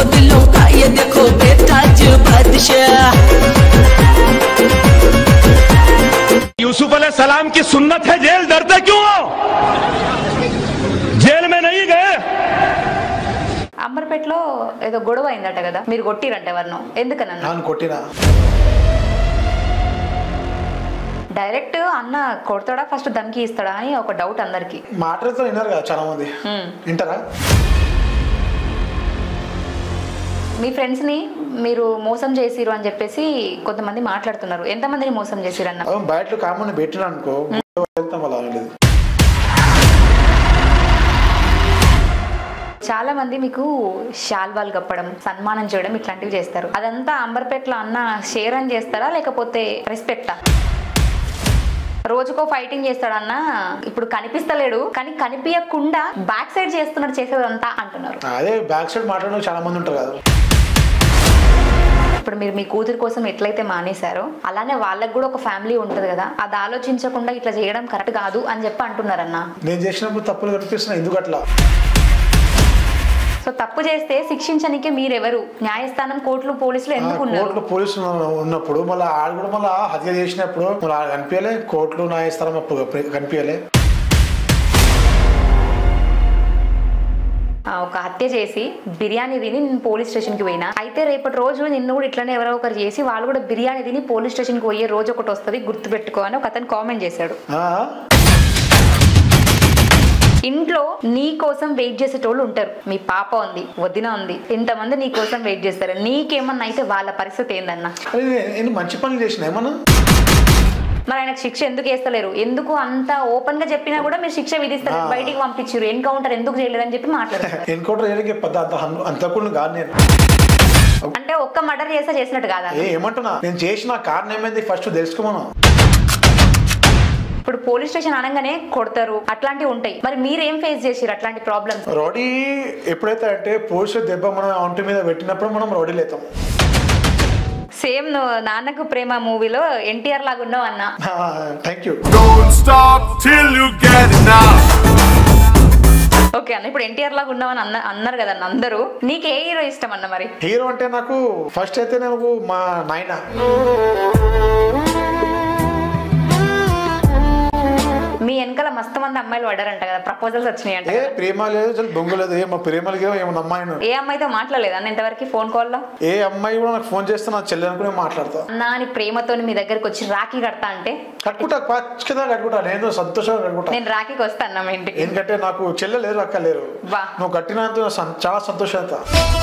दिलों का ये देखो बेताज बादशाह यूसुफ अलैहि सलाम की सुन्नत है जेल डरते क्यों हो जेल में नहीं गए అంబర్పేటలో ఏదో గొడవ అయిందట కదా మీరు కొట్టిరంట ఎవరినో ఎందుకనన్నా నాన్న కొట్టిన డైరెక్ట్ అన్న కొడతాడా ఫస్ట్ దమ్కి ఇస్తాడా అని ఒక డౌట్ అందరికి మాటలతో విన్నారు కదా చాలా మంది వింటారా మీ ఫ్రెండ్స్ ని మీరు మోసం చేసిరు అని చెప్పేసి కొంతమంది మాట్లాడుతున్నారు ఎంతమందిని మోసం చేసిరన్న అవును, బయటలో కామన్ పెట్టిన అనుకో వెళ్తాం అలా ఏం లేదు చాలా మంది మీకు శాల్వాలు కప్పడం సన్మానం చేయడం ఇట్లాంటివి చేస్తారు అదంతా అంబర్పేటలో అన్న షేర్ అని చేస్తారా లేకపోతే రెస్పెక్టా రోజుకో ఫైటింగ్ చేస్తాడన్న ఇప్పుడు కనిపిస్తలేడు కానీ కనిపించకుండా బ్యాక్ సైడ్ చేస్తున్నాడు చేసేదంతా అంటున్నారు అదే బ్యాక్ సైడ్ మాట్లాడడం చాలా మంది ఉంటారు కదా ఇప్పుడు మీరు మీ కూతురి కోసం ఎట్లయితే మానేశారో అలానే వాళ్ళకి కూడా ఒక ఫ్యామిలీ ఉంటుంది కదా అది ఆలోచించకుండా ఇట్లా చేయడం కరెక్ట్ కాదు అని చెప్పి అంటున్నారన్న నేను చేసినప్పుడు తప్పులు కనిపిస్తున్నా ఎందుకు అట్లా సో తప్పు చేస్తే శిక్షించనికే మీరెవరు న్యాయస్థానం కోర్టులు పోలీసులు ఎందుకు ఉన్నారు కోర్టులో పోలీసులు ఉన్నప్పుడు మళ్ళీ ఆడ కూడా మళ్ళీ హత్య చేసినప్పుడు మళ్ళీ ఆడ కనిపించలే కోర్టులు న్యాయస్థానం అప్పుడు కనిపించలే ఆ, ఒక హత్య చేసి బిర్యానీ తిని నేను పోలీస్ స్టేషన్కి పోయినా అయితే రేపటి రోజు నిన్ను కూడా ఇట్లనే ఎవరో ఒకరు చేసి వాళ్ళు కూడా బిర్యానీ తిని పోలీస్ స్టేషన్కి పోయే రోజు ఒకటి వస్తుంది గుర్తుపెట్టుకో అని ఒక అతను కామెంట్ చేశాడు ఆ? ఇంట్లో నీ కోసం వెయిట్ చేసేటోళ్ళు ఉంటారు మీ పాప ఉంది వదిన ఉంది ఇంతమంది నీ కోసం వెయిట్ చేస్తారు నీకేమన్నా అయితే వాళ్ళ పరిస్థితి ఏందన్నా అరే నేను- నేను మంచి పనులు చేసిన ఏమన్నా మరి ఆయనకు శిక్ష ఎందుకు వేస్తలేరు ఎందుకు అంత ఓపెన్ గా చెప్పినా కూడా మీరు శిక్ష విధిస్తారు ఆ. బయటికి పంపించారు ఎన్కౌంటర్ ఎందుకు చేయలేదని చెప్పి మాట్లాడుతున్నారు ఎన్కౌంటర్ చేయడానికి పెద్ద అంత హన్- అంతకుండా కాదు నేను అంటే ఒక్క మర్డర్ చేస్తే చేసినట్టు కాదా ఏ ఏమంటున్నా నేను చేసిన కారణం ఏమైంది ఫస్ట్ తెలుసుకోమను ఇప్పుడు పోలీస్ స్టేషన్ అనగానే కొడతారు అట్లాంటివి ఉంటాయి మరి మీరేం ఫేస్ చేసిరు అట్లాంటి ప్రాబ్లమ్స్ రోడీ ఎప్పుడైతే అంటే పోలీసు దెబ్బ మనం ఒంటి మీద పెట్టినప్పుడు మనం రోడీలు అవుతాం సేమ్ నువ్వు నాన్నకు ప్రేమ మూవీలో ఎన్టీఆర్ లాగా ఉన్నావు అన్న thank you Don't stop till you get enough. Okay అన్న ఇప్పుడు ఎన్టీఆర్ లాగా ఉన్నావు అని అన్న అన్నారు కదా అన్న అందరూ నీకు ఏ హీరో ఇష్టం అన్న మరి హీరో అంటే నాకు ఫస్ట్ అయితే నాకు మా నాయన మీ వెనకాల మస్తు మంది అమ్మాయిలు పడ్డారంట కదా ప్రపోజల్స్ వచ్చినాయి అంట ఏ ప్రేమ లేదు అసలు బొంగు లేదు ఏ మా ప్రేమలకి ఏమో అమ్మాయిను ఏ అమ్మాయితో మాట్లాడలేదా అన్న ఇంతవరకు ఫోన్ కాల్లో ఏ అమ్మాయి కూడా నాకు ఫోన్ చేస్తే నా చెల్లె అనుకుని మాట్లాడతా అన్న అని ప్రేమతో మీ దగ్గరికి వచ్చి రాఖీ కడతా అంటే కట్టుకుంటా పచ్చగా కట్టుకుంటా నేను సంతోషంగా కట్టుకుంటా నేను రాఖీకి వస్తాను అన్న మీ ఇంటికి ఎందుకంటే నాకు చెల్లె లేరు అక్క లేరు వా. నువ్వు కట్టినంత సం- చాలా సంతోషం అవుతా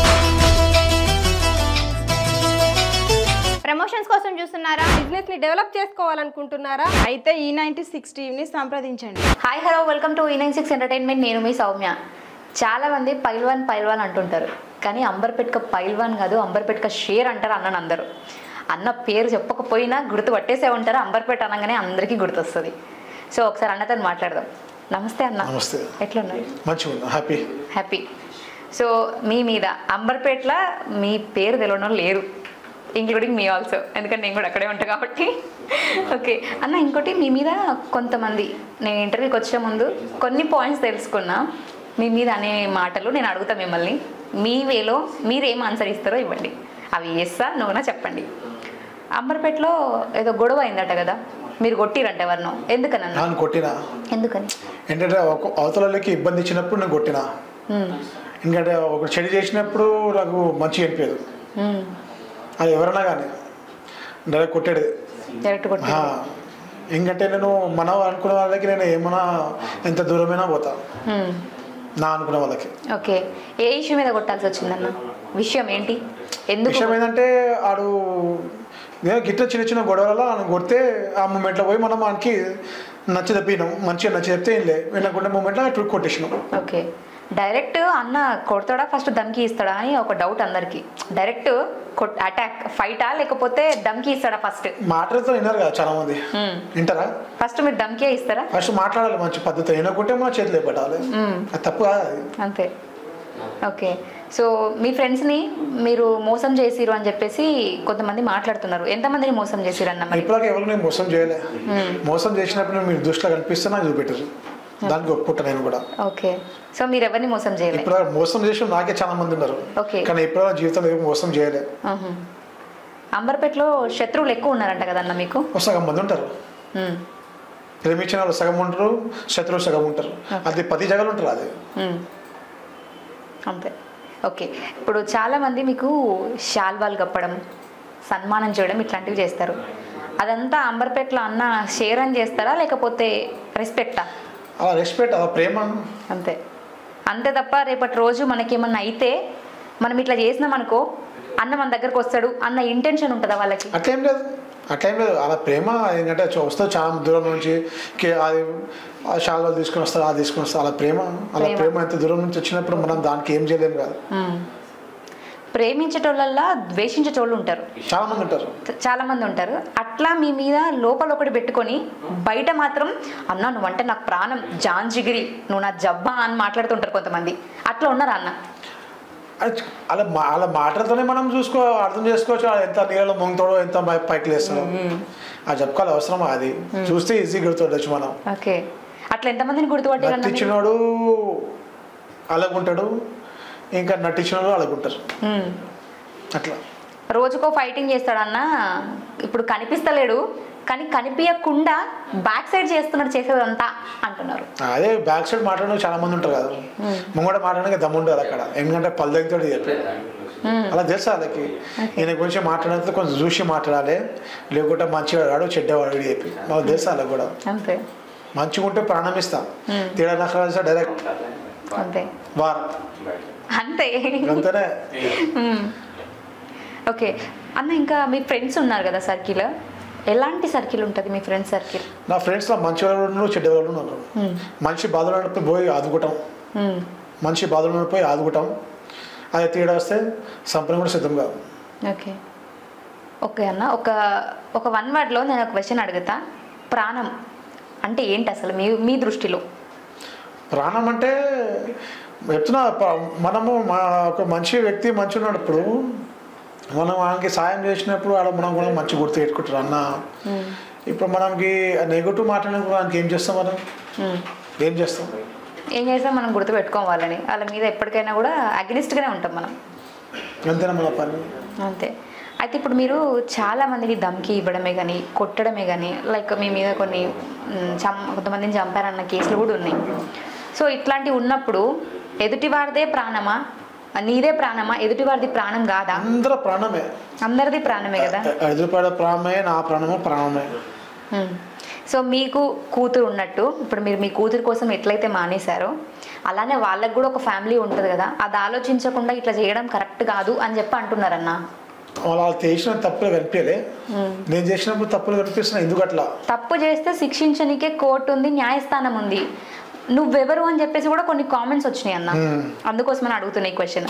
ప్రమోషన్స్ కోసం చూస్తున్నారా బిజినెస్ ని డెవలప్ చేసుకోవాలనుకుంటున్నారా అయితే ఈ నైన్టీ సిక్స్ టీవీని సంప్రదించండి హాయ్ హలో వెల్కమ్ టు ఈ నైన్ సిక్స్ ఎంటర్టైన్మెంట్ నేను మీ సౌమ్య చాలా మంది పైల్వాన్ పైల్వాన్ అంటుంటారు కానీ అంబర్పేట్క పైల్వాన్ కాదు అంబర్పేట్క షేర్ అంటారు అన్నను అందరూ అన్న పేరు చెప్పకపోయినా గుర్తు పట్టేసే ఉంటారు అంబర్పేట అనగానే అందరికీ గుర్తొస్తుంది సో ఒకసారి అన్నతో మాట్లాడదాం నమస్తే అన్న నమస్తే. ఎట్లున్నారు మంచిగా ఉన్నా హ్యాపీ హ్యాపీ సో మీ మీద అంబర్పేటలో మీ పేరు తెలియని వాళ్ళు లేరు ఇంక్లూడింగ్ మీ ఆల్సో ఎందుకంటే నేను కూడా అక్కడే ఉంటా కాబట్టి ఓకే అన్న ఇంకోటి మీ మీద కొంతమంది నేను ఇంటర్వ్యూకి వచ్చే ముందు కొన్ని పాయింట్స్ తెలుసుకున్నా మీ మీద అనే మాటలు నేను అడుగుతా మిమ్మల్ని మీ వేలో మీరు ఏం ఆన్సర్ ఇస్తారో ఇవ్వండి అవి ఎస్సా నువ్వునా చెప్పండి అంబర్పేటలో ఏదో గొడవ అయిందట కదా మీరు కొట్టిరంట ఎవరినో ఎందుకనన్నా నాన్న కొట్టినా ఎందుకని ఏంటంటే ఒక అవతలకి ఇబ్బంది ఇచ్చినప్పుడు నేను కొట్టినా మ్మ్. ఎందుకంటే ఒక చెడు చేసినప్పుడు నాకు మంచిగా అనిపించదు మ్మ్. అది ఎవరైనా కానీ డైరెక్ట్ కొట్టాడు డైరెక్ట్ కొట్టి ఎందుకంటే నేను మన అనుకునే వాళ్ళకి నేను ఏమన్నా ఎంత దూరమైనా పోతా మ్మ్. నా అనుకునే వాళ్ళకి ఓకే ఏ ఇష్యూ మీద కొట్టాల్సి వచ్చిందన్న విషయం ఏంటి ఎందుకు విషయం ఏంటంటే ఆడు నేను గిట్ల చిన్న చిన్న గొడవలలో ఆయన కొడితే ఆ మూమెంట్లో పోయి మనం మనకి నచ్చి తప్పినాం మంచిగా నచ్చి చెప్తే ఏం లే వినకుండా మూమెంట్లో ట్రిక్ కొట్టేసినాం ఓకే డైరెక్ట్ అన్న కొడతాడా ఫస్ట్ దమ్కి ఇస్తాడా అని ఒక డౌట్ అందరికి డైరెక్ట్ అటాక్ ఫైటా లేకపోతే దమ్కి ఇస్తాడా ఫస్ట్ మాటలతో విన్నారు కదా చాలా మంది వింటారా ఫస్ట్ మీరు దమ్కే ఇస్తారా ఫస్ట్ మాట్లాడాలి మంచి పద్ధతి వినకుంటే మన చేతిలో పెట్టాలి అది తప్పు కాదు అది అంతే ఓకే సో మీ ఫ్రెండ్స్ని మీరు మోసం చేసిరు అని చెప్పేసి కొంతమంది మాట్లాడుతున్నారు ఎంతమందిని మోసం చేసిరు అన్న మరి ఇప్పటికే ఎవరు నేను మోసం చేయలే మోసం చేసినప్పుడు మీరు దృష్టిలో కనిపిస్తే నాకు చూపెట్టారు దానికి ఒప్పుకుంటా నేను కూడా ఓకే సో మీరు ఎవరిని మోసం చేయలేదు ఇప్పుడు మోసం చేసిన నాకే చాలా మంది ఉన్నారు Okay. కానీ ఎప్పుడో నా జీవితంలో ఏం మోసం చేయలే అంబర్పేటలో శత్రువులు ఎక్కువ ఉన్నారంట కదన్న మీకు ఓ సగం మంది ఉంటారు మ్మ్. ప్రేమించిన వాళ్ళు సగం ఉంటారు శత్రువులు సగం ఉంటారు అది పది జగలు ఉంటారు అది మ్మ్. అంతే ఓకే ఇప్పుడు చాలామంది మీకు శాల్వాలు కప్పడం సన్మానం చేయడం ఇట్లాంటివి చేస్తారు అదంతా అంబర్పేటలో అన్న షేర్ అని చేస్తారా లేకపోతే రెస్పెక్టా అలా రెస్పెక్ట్ అలా ప్రేమ అంతే అంతే తప్ప రేపటి రోజు మనకి ఏమన్నా అయితే మనం ఇట్లా చేసినాం అనుకో అన్న మన దగ్గరకు వస్తాడు అన్న ఇంటెన్షన్ ఉంటుందా వాళ్ళకి అట్లేం లేదు అట్లేం లేదు అలా ప్రేమ ఏంటంటే వస్తుంది చాలా దూరం నుంచి కే- అది ఆ శాలలో తీసుకొని వస్తారు అది తీసుకొని వస్తారు అలా ప్రేమ అలా ప్రేమ. ప్రేమ ఎంత దూరం నుంచి వచ్చినప్పుడు మనం దానికి ఏం చేయలేము కాదు మ్మ్. ప్రేమించేటోళ్ళల్లా ద్వేషించేటోళ్ళు ఉంటారు చాలా మంది ఉంటారు చాలా మంది ఉంటారు అట్లా మీ మీద లోపల ఒకటి పెట్టుకొని బయట మాత్రం అన్న నువ్వంటే నాకు ప్రాణం జాన్ జిగిరి నువ్వు నా జబ్బా అని మాట్లాడుతుంటారు కొంతమంది అట్లా ఉన్నారా అన్న అది అలా మా అలా మాటలతోనే మనం చూసుకో అర్థం చేసుకోవచ్చు వాడు ఎంత నీళ్ళలో ముంగుతాడో ఎంత పై- పైకి లేస్తాడో ఆ చెప్పుకోవాలి అవసరమా అది చూస్తే ఈజీ గుర్తుండొచ్చు మనం ఓకే అట్లా ఎంతమందిని గుర్తుపట్టారన్న మీరు? నటించినోడు అలాగుంటాడు ఇంకా నటించినోడు అలాగుంటారు మ్మ్. అట్లా రోజుకో ఫైటింగ్ చేస్తాడన్న ఇప్పుడు కనిపిస్తలేడు కానీ కనిపించకుండా బ్యాక్ సైడ్ చేస్తున్నాడు చేసేదంతా అంటున్నారు అదే బ్యాక్ సైడ్ మాట్లాడడం చాలా మంది ఉంటారు కదా ముంగడ మాట్లాడడానికి దమ్ము ఉండదు అక్కడ ఎందుకంటే పళ్ళు దగ్గర చెప్పి అలా తెలుసు వాళ్ళకి ఈయన గురించి మాట్లాడితే కొంచెం చూసి మాట్లాడాలి లేకుంటే మంచివాడు చెడ్డవాడు చెప్పి మాకు తెలుసు వాళ్ళకి కూడా అంతే మంచిగా ఉంటే ప్రాణం ఇస్తాం తేడా నాకు డైరెక్ట్ అంతే వార్ అంతే అంతనే మ్మ్. ఓకే అన్న ఇంకా మీ ఫ్రెండ్స్ ఉన్నారు కదా సర్కిల్ ఎలాంటి సర్కిల్ ఉంటుంది మీ ఫ్రెండ్స్ సర్కిల్ నా ఫ్రెండ్స్లో మంచి వాళ్ళు ఉన్నారు చెడ్డ వాళ్ళు ఉన్నారు మనిషి బాధలు ఉన్నప్పుడు పోయి ఆదుకుంటాం మనిషి బాధలు ఉన్నప్పుడు పోయి ఆదుకుంటాం అది తేడా వస్తే సంపన్న కూడా సిద్ధం కాదు ఓకే ఓకే అన్న ఒక ఒక వన్ వర్డ్లో నేను ఒక క్వశ్చన్ అడుగుతా ప్రాణం అంటే ఏంటి అసలు మీ మీ దృష్టిలో ప్రాణం అంటే చెప్తున్నా ప- మనము మా ఒక మంచి వ్యక్తి మంచి ఉన్నప్పుడు మనం ఆయనకి సాయం చేసినప్పుడు ఆడ మనం కూడా మంచి గుర్తు పెట్టుకుంటారు అన్న ఇప్పుడు మనకి నెగిటివ్ మాట్లాడినప్పుడు ఆయనకి ఏం చేస్తాం మనం ఏం చేస్తాం ఏం చేస్తాం మనం గుర్తు పెట్టుకోం వాళ్ళని వాళ్ళ మీద ఎప్పటికైనా కూడా అగ్నిస్ట్గానే ఉంటాం మనం అంతేనా మన పని అంతే అయితే ఇప్పుడు మీరు చాలా మందిని ధమ్కి ఇవ్వడమే కానీ కొట్టడమే కానీ లైక్ మీ మీద కొన్ని మ్, చం కొంతమందిని చంపారన్న కేసులు కూడా ఉన్నాయి సో ఇట్లాంటివి ఉన్నప్పుడు ఎదుటివారిదే ప్రాణమా నీదే ప్రాణమా ఎదుటివారిది ప్రాణం కాదా అందరూ ప్రాణమే అందరిది ప్రాణమే కదా ఎదురుపడే ప్రాణమే నా ప్రాణము ప్రాణమే మ్. సో మీకు కూతురు ఉన్నట్టు ఇప్పుడు మీరు మీ కూతురు కోసం ఎట్లయితే మానేశారో అలానే వాళ్ళకు కూడా ఒక ఫ్యామిలీ ఉంటుంది కదా అది ఆలోచించకుండా ఇట్లా చేయడం కరెక్ట్ కాదు అని చెప్పి అంటున్నారన్న వాళ్ళు చేసిన తప్పులు కనిపించలే నేను చేసినప్పుడు తప్పులు కనిపిస్తున్నాయి ఎందుకు అట్లా తప్పు చేస్తే శిక్షించనికే కోర్టు ఉంది న్యాయస్థానం ఉంది నువ్వెవరు అని చెప్పేసి కూడా కొన్ని కామెంట్స్ వచ్చినాయి అన్న Hmm. అందుకోసమని అడుగుతున్నా ఈ క్వశ్చన్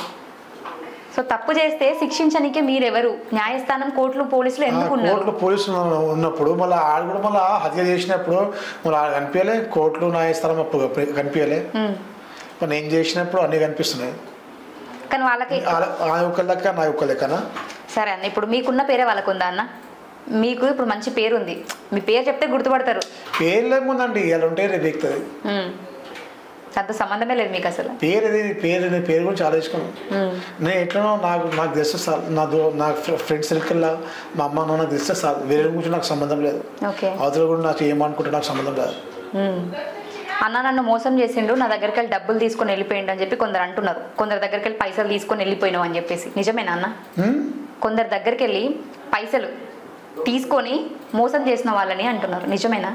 సో తప్పు చేస్తే శిక్షించనికే మీరెవరు న్యాయస్థానం కోర్టులు పోలీసులు ఎందుకు ఉన్నారు కోర్టులో పోలీసులు ఉన్న- ఉన్నప్పుడు మళ్ళీ ఆడ కూడా మళ్ళీ హత్య చేసినప్పుడు మళ్ళీ ఆడ కనిపించలే కోర్టులు న్యాయస్థానం అప్పుడు కనిపించలే Hmm. మరి నేను చేసినప్పుడు అన్నీ కనిపిస్తున్నాయి కానీ వాళ్ళకి ఆ- ఆ ఒక్క లెక్క నా ఒక్క లెక్కనా సరే అన్న ఇప్పుడు మీకున్న పేరే వాళ్ళకు ఉందా అన్న మీకు ఇప్పుడు మంచి పేరు ఉంది మీ పేరు చెప్తే గుర్తుపడతారు పేర్లు ఏముందండి ఇలా ఉంటే రేపు ఎక్కుతుంది Hmm. అంత సంబంధమే లేదు మీకు అసలు పేరు ఇది పేరు ఇది పేరు గురించి ఆలోచించుకున్నాను Hmm. నేను ఎట్లనో నాకు నాకు తెలిస్తే సార్ నా దో నా ఫ్రెండ్స్ సర్కిల్లో మా అమ్మ నాన్న తెలిస్తే సార్ వేరే గురించి నాకు సంబంధం లేదు ఓకే అవతల కూడా నాకు ఏమనుకుంటే నాకు సంబంధం లేదు మ్మ్. అన్న నన్ను మోసం చేసిండు నా దగ్గరికి వెళ్ళి డబ్బులు తీసుకొని వెళ్ళిపోయిండు అని చెప్పి కొందరు అంటున్నారు కొందరు దగ్గరికి వెళ్ళి పైసలు తీసుకొని వెళ్ళిపోయినావు అని చెప్పేసి నిజమేనా అన్న హ్మ్? కొందరు దగ్గరికి వెళ్ళి పైసలు తీసుకొని మోసం చేసిన వాళ్ళని అంటున్నారు నిజమేనా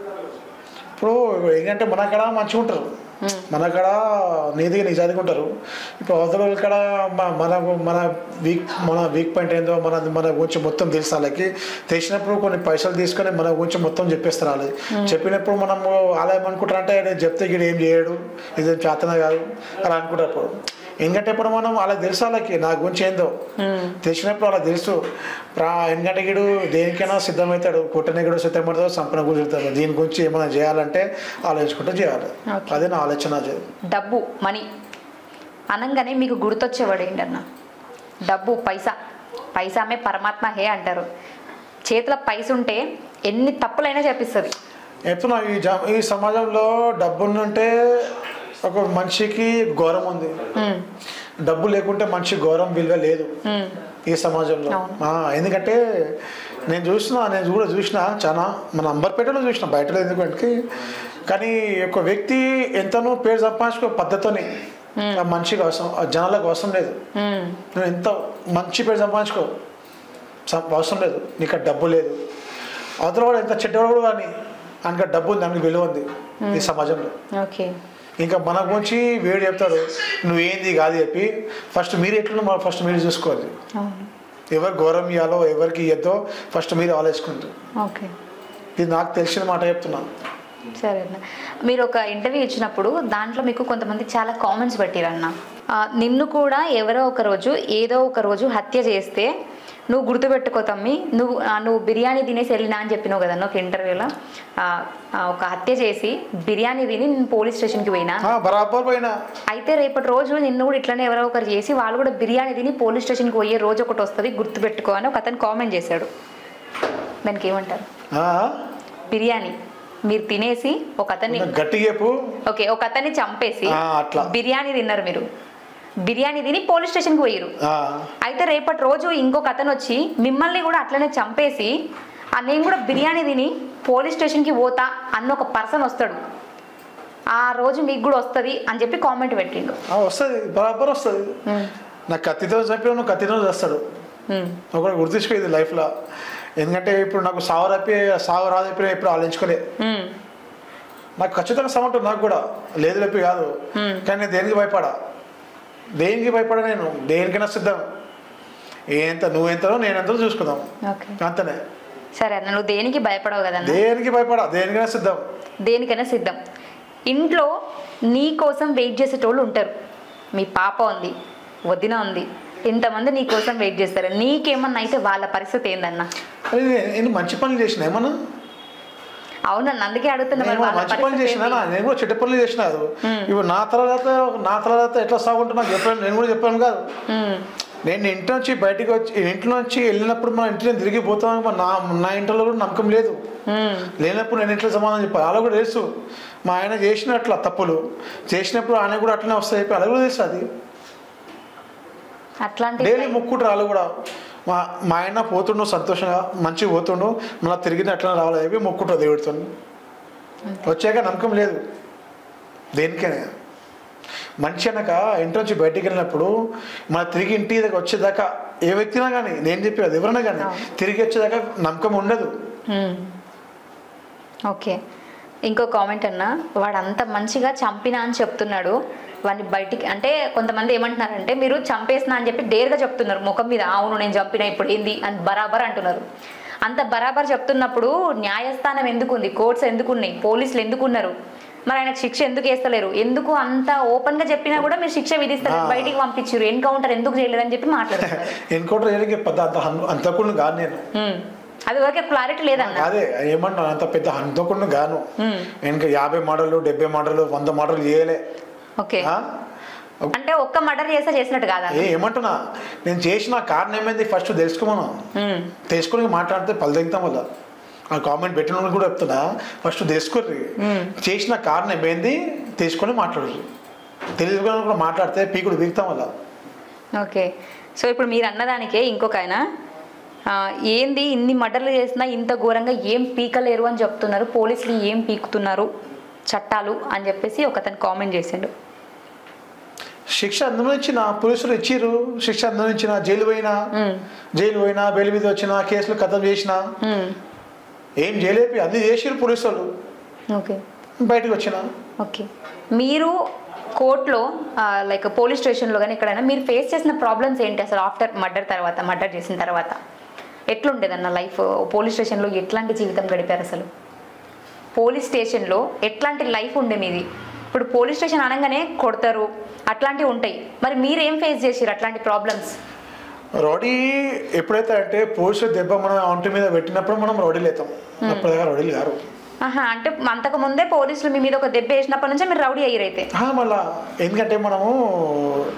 ఇప్పుడు ఏంటంటే మన కాడ మంచిగా ఉంటారు మన కాడ నీతిగా నిజాదిగా ఉంటారు ఇప్పుడు అవతల వాళ్ళ కాడ మ- మనకు మన వీక్ మన వీక్ పాయింట్ ఏందో మన మన గురించి మొత్తం తెలుసు వాళ్ళకి తెలిసినప్పుడు కొన్ని పైసలు తీసుకొని మన గురించి మొత్తం చెప్పేస్తారు వాళ్ళు చెప్పినప్పుడు మనము అలా ఏమనుకుంటారు అంటే నేను చెప్తే ఇక్కడ ఏం చేయడు ఇది చేతన కాదు అలా అనుకుంటారు అప్పుడు ఎందుకంటే ఇప్పుడు మనం అలా తెలుసు వాళ్ళకి నా గురించి ఏందో తెలిసినప్పుడు అలా తెలుసు ప్రా ఎందుకంటే వీడు దేనికైనా సిద్ధమవుతాడు కుట్టనిగుడు సిద్ధమవుతాడు సంపన్న గురించి దీని గురించి ఏమైనా చేయాలంటే ఆలోచించుకుంటూ చేయాలి Okay. అదే నా ఆలోచన అది. డబ్బు మనీ అనగానే మీకు గుర్తొచ్చేవాడు ఏంటన్న డబ్బు పైసా పైసామే పరమాత్మ హే అంటారు చేతిలో పైస ఉంటే ఎన్ని తప్పులైనా చేపిస్తుంది చెప్తున్నా ఈ జ ఈ సమాజంలో డబ్బు ఉందంటే ఒక మనిషికి గౌరవం ఉంది డబ్బు లేకుంటే మనిషి గౌరవం విలువ లేదు ఈ సమాజంలో ఆ, ఎందుకంటే నేను చూసిన నేను కూడా చూసిన చాలా మన అంబర్పేటలో చూసిన బయటలో ఎందుకంటే కానీ ఒక వ్యక్తి ఎంతనో పేరు సంపాదించుకో పద్ధతిని ఆ మనిషికి అవసరం ఆ జనాలకు అవసరం లేదు నువ్వు ఎంత మంచి పేరు సంపాదించుకో సం- అవసరం లేదు నీకు ఆ డబ్బు లేదు అవతల వాడు ఎంత చెడ్డవాడు కూడా కానీ ఆయనకి ఆ డబ్బు ఉంది దానికి విలువ ఉంది ఈ సమాజంలో ఓకే ఇంకా మన గురించి వేడు చెప్తాడు నువ్వేంది కాదు చెప్పి ఫస్ట్ మీరు ఎట్లున్నా ఫస్ట్ మీరు చూసుకోవాలి అవును ఎవరు గౌరవం ఇవ్వాలో ఎవరికి ఇవ్వద్దో ఫస్ట్ మీరు ఆలోచుకుంటారు ఓకే ఇది నాకు తెలిసిన మాట చెప్తున్నా సరే అన్న మీరు ఒక ఇంటర్వ్యూ ఇచ్చినప్పుడు దాంట్లో మీకు కొంతమంది చాలా కామెంట్స్ పెట్టిరన్న ఆ, నిన్ను కూడా ఎవరో ఒక రోజు ఏదో ఒక రోజు హత్య చేస్తే నువ్వు గుర్తుపెట్టుకో తమ్మి నువ్వు ఆ, నువ్వు బిర్యానీ తినేసి వెళ్ళినా అని చెప్పినావు కదన్న ఒక ఇంటర్వ్యూలో ఆ, ఆ, ఒక హత్య చేసి బిర్యానీ తిని నేను పోలీస్ స్టేషన్కి పోయినా ఆ, బరాబర్ పోయినా అయితే రేపటి రోజు నిన్ను కూడా ఇట్లనే ఎవరో ఒకరు చేసి వాళ్ళు కూడా బిర్యానీ తిని పోలీస్ స్టేషన్కి పోయే రోజు ఒకటి వస్తుంది గుర్తుపెట్టుకో అని ఒక అతను కామెంట్ చేశాడు దానికి ఏమంటారు ఆ, బిర్యానీ మీరు తినేసి ఒక అతన్ని నాకు గట్టిగా చెప్పు ఓకే ఒక అతన్ని చంపేసి ఆ, అట్లా. బిర్యానీ తిన్నారు మీరు బిర్యానీ తిని పోలీస్ స్టేషన్కి పోయారు ఆ, అయితే రేపటి రోజు ఇంకొక అతను వచ్చి మిమ్మల్ని కూడా అట్లనే చంపేసి "ఆ, నేను కూడా బిర్యానీ తిని పోలీస్ స్టేషన్కి పోతా అన్న ఒక పర్సన్ వస్తాడు ఆ రోజు మీకు కూడా వస్తుంది అని చెప్పి కామెంట్ పెట్టిండు ఆ, వస్తుంది బరాబర్ వస్తుంది నాకు కత్తితో చంపిన నువ్వు కత్తితో చేస్తాడు ఉమ్, ఒకటి గుర్తుంచుకోలేదు లైఫ్లో ఎందుకంటే ఇప్పుడు నాకు సావు రప్పి సావు రాదు చెప్పి ఇప్పుడు ఆలోచించుకోలే ఉమ్, నాకు ఖచ్చితంగా సమంటు నాకు కూడా లేదు చెప్పి కాదు కానీ నేను దేనికి భయపడా దేనికి భయపడా నేను దేనికైనా సిద్ధం ఎంత నువ్వెంతనో నేనెంతనో చూసుకుందాం ఓకే అంతనే సరే అన్న నువ్వు దేనికి భయపడవు కదన్న దేనికి భయపడా దేనికైనా సిద్ధం దేనికైనా సిద్ధం ఇంట్లో నీ కోసం వెయిట్ చేసేటోళ్ళు ఉంటారు మీ పాప ఉంది వదిన ఉంది ఇంతమంది నీ కోసం వెయిట్ చేస్తారు నీకేమన్నా అయితే వాళ్ళ పరిస్థితి ఏందన్నా అరే నేను- నేను మంచి పనులు చేసిన ఏమన్నా అవునన్న అందుకే అడుగుతున్నా మరి నేను వాళ్ళ మంచి పనులు పరిస్థితి చేసిన ఏంటి? నేను కూడా చెడ్డ పనులు చేసిన అది ఇప్పుడు నా తర్వాత నా తర్వాత ఎట్లా సాగుంటా నాకు చెప్పాను నేను కూడా చెప్పాను కాదు ఉమ్, నేను ఇంటి నుంచి బయటికి వచ్చి ఇంట్లో నుంచి వెళ్ళినప్పుడు మన ఇంటి నుంచి తిరిగి పోతాం మా నా నా ఇంట్లో కూడా నమ్మకం లేదు ఉమ్, లేనప్పుడు నేను ఇంట్లో సమాధానం చెప్పాలి అలా కూడా తెలుసు మా ఆయన చేసినట్ల తప్పులు చేసినప్పుడు ఆయన కూడా అట్లనే వస్తాయి చెప్పి అలా కూడా తెలుసు అది అట్లాంటి డైలీ ముక్కుంటారు వాళ్ళు కూడా మా మా ఆయన పోతుండు సంతోషంగా మంచిగా పోతుండు మళ్ళీ తిరిగి అట్లనే రావాలి చెప్పి ముక్కుంటారు దేవుడితో వచ్చాక నమ్మకం లేదు దేనికైనా మనిషి అనక ఇంటి నుంచి బయటికి వెళ్ళినప్పుడు మన తిరిగి ఇంటి దగ్గర వచ్చేదాకా ఏ వ్యక్తినా కానీ నేను చెప్పేది ఎవరైనా కానీ తిరిగి వచ్చేదాకా నమ్మకం ఉండదు ఉమ్. ఓకే ఇంకో కామెంట్ అన్న వాడు అంత మంచిగా చంపినా అని చెప్తున్నాడు వాడిని బయటికి అంటే కొంతమంది ఏమంటున్నారంటే మీరు చంపేసినా అని చెప్పి డేర్గా చెప్తున్నారు ముఖం మీద అవును నేను చంపిన ఇప్పుడు ఏంది అని బరాబర్ అంటున్నారు అంత బరాబర్ చెప్తున్నప్పుడు న్యాయస్థానం ఎందుకు ఉంది కోర్ట్స్ ఎందుకు ఉన్నాయి పోలీసులు ఎందుకు ఉన్నారు మరి ఆయనకు శిక్ష ఎందుకు వేస్తలేరు ఎందుకు అంత ఓపెన్ గా చెప్పినా కూడా మీరు శిక్ష విధిస్తారు ఆ. బయటికి పంపించారు ఎన్కౌంటర్ ఎందుకు చేయలేదని చెప్పి మాట్లాడుతున్నారు ఎన్కౌంటర్ చేయడానికి పెద్ద అంత హన్- అంతకుండా కాదు నేను ఉమ్. అది ఓకే క్లారిటీ లేదన్న అదే ఏమన్నా అంత పెద్ద హంతకుండా గాను ఇంకా యాభై మోడలు డెబ్బై మోడలు వంద మోడలు చేయలే ఓకే ఆ? అంటే ఒక్క మర్డర్ చేస్తే చేసినట్టు కాదా ఏ ఏమంటున్నా నేను చేసిన కారణం ఏమైంది ఫస్ట్ తెలుసుకోమను ఉమ్, తెలుసుకొని మాట్లాడితే పలుదెగుతాం వల్ల ఆ కామెంట్ పెట్టిన వాళ్ళు కూడా చెప్తున్నా ఫస్ట్ తెలుసుకోర్రి చేసిన కారణం ఏమైంది తెలుసుకొని మాట్లాడరు తెలుసుకొని కూడా మాట్లాడితే పీకుడు దిగుతాం వల్ల ఓకే సో ఇప్పుడు మీరు అన్నదానికే ఇంకొక ఆయన ఆ, ఏంది ఇన్ని మర్డర్లు చేసినా ఇంత ఘోరంగా ఏం పీకలేరు అని చెప్తున్నారు పోలీసులు ఏం పీకుతున్నారు చట్టాలు అని చెప్పేసి ఒక అతను కామెంట్ చేసిండు శిక్ష అనుభవించిన పోలీసులు ఇచ్చిర్రు శిక్ష అనుభవించిన జైలు పోయినా జైలు పోయినా బెయిల్ మీద వచ్చిన కేసులు కథం చేసిన ఉమ్, ఏం చేయలేపి అన్ని చేసిర్రు పోలీసు వాళ్ళు ఓకే బయటకు వచ్చిన ఓకే మీరు కోర్టులో లైక్ పోలీస్ స్టేషన్లో కానీ ఎక్కడైనా మీరు ఫేస్ చేసిన ప్రాబ్లమ్స్ ఏంటి అసలు ఆఫ్టర్ మర్డర్ తర్వాత మర్డర్ చేసిన తర్వాత ఎట్లుండేదన్న లైఫ్ పోలీస్ స్టేషన్లో ఎట్లాంటి జీవితం గడిపారు అసలు పోలీస్ స్టేషన్లో ఎట్లాంటి లైఫ్ ఉండే మీది ఇప్పుడు పోలీస్ స్టేషన్ అనగానే కొడతారు అట్లాంటివి ఉంటాయి మరి మీరు ఏం ఫేస్ చేసారు అట్లాంటి ప్రాబ్లమ్స్ రౌడీ ఎప్పుడైతే అంటే పోలీసు దెబ్బ మనం ఒంటి మీద పెట్టినప్పుడు మనం రౌడీలు అవుతాం అప్పటిదాకా రౌడీలు గారు ఆహా అంటే అంతకు ముందే పోలీసులు మీ మీద ఒక దెబ్బ వేసినప్పటి నుంచే మీరు రౌడీ అయ్యారైతే ఆ, మళ్ళా ఎందుకంటే మనము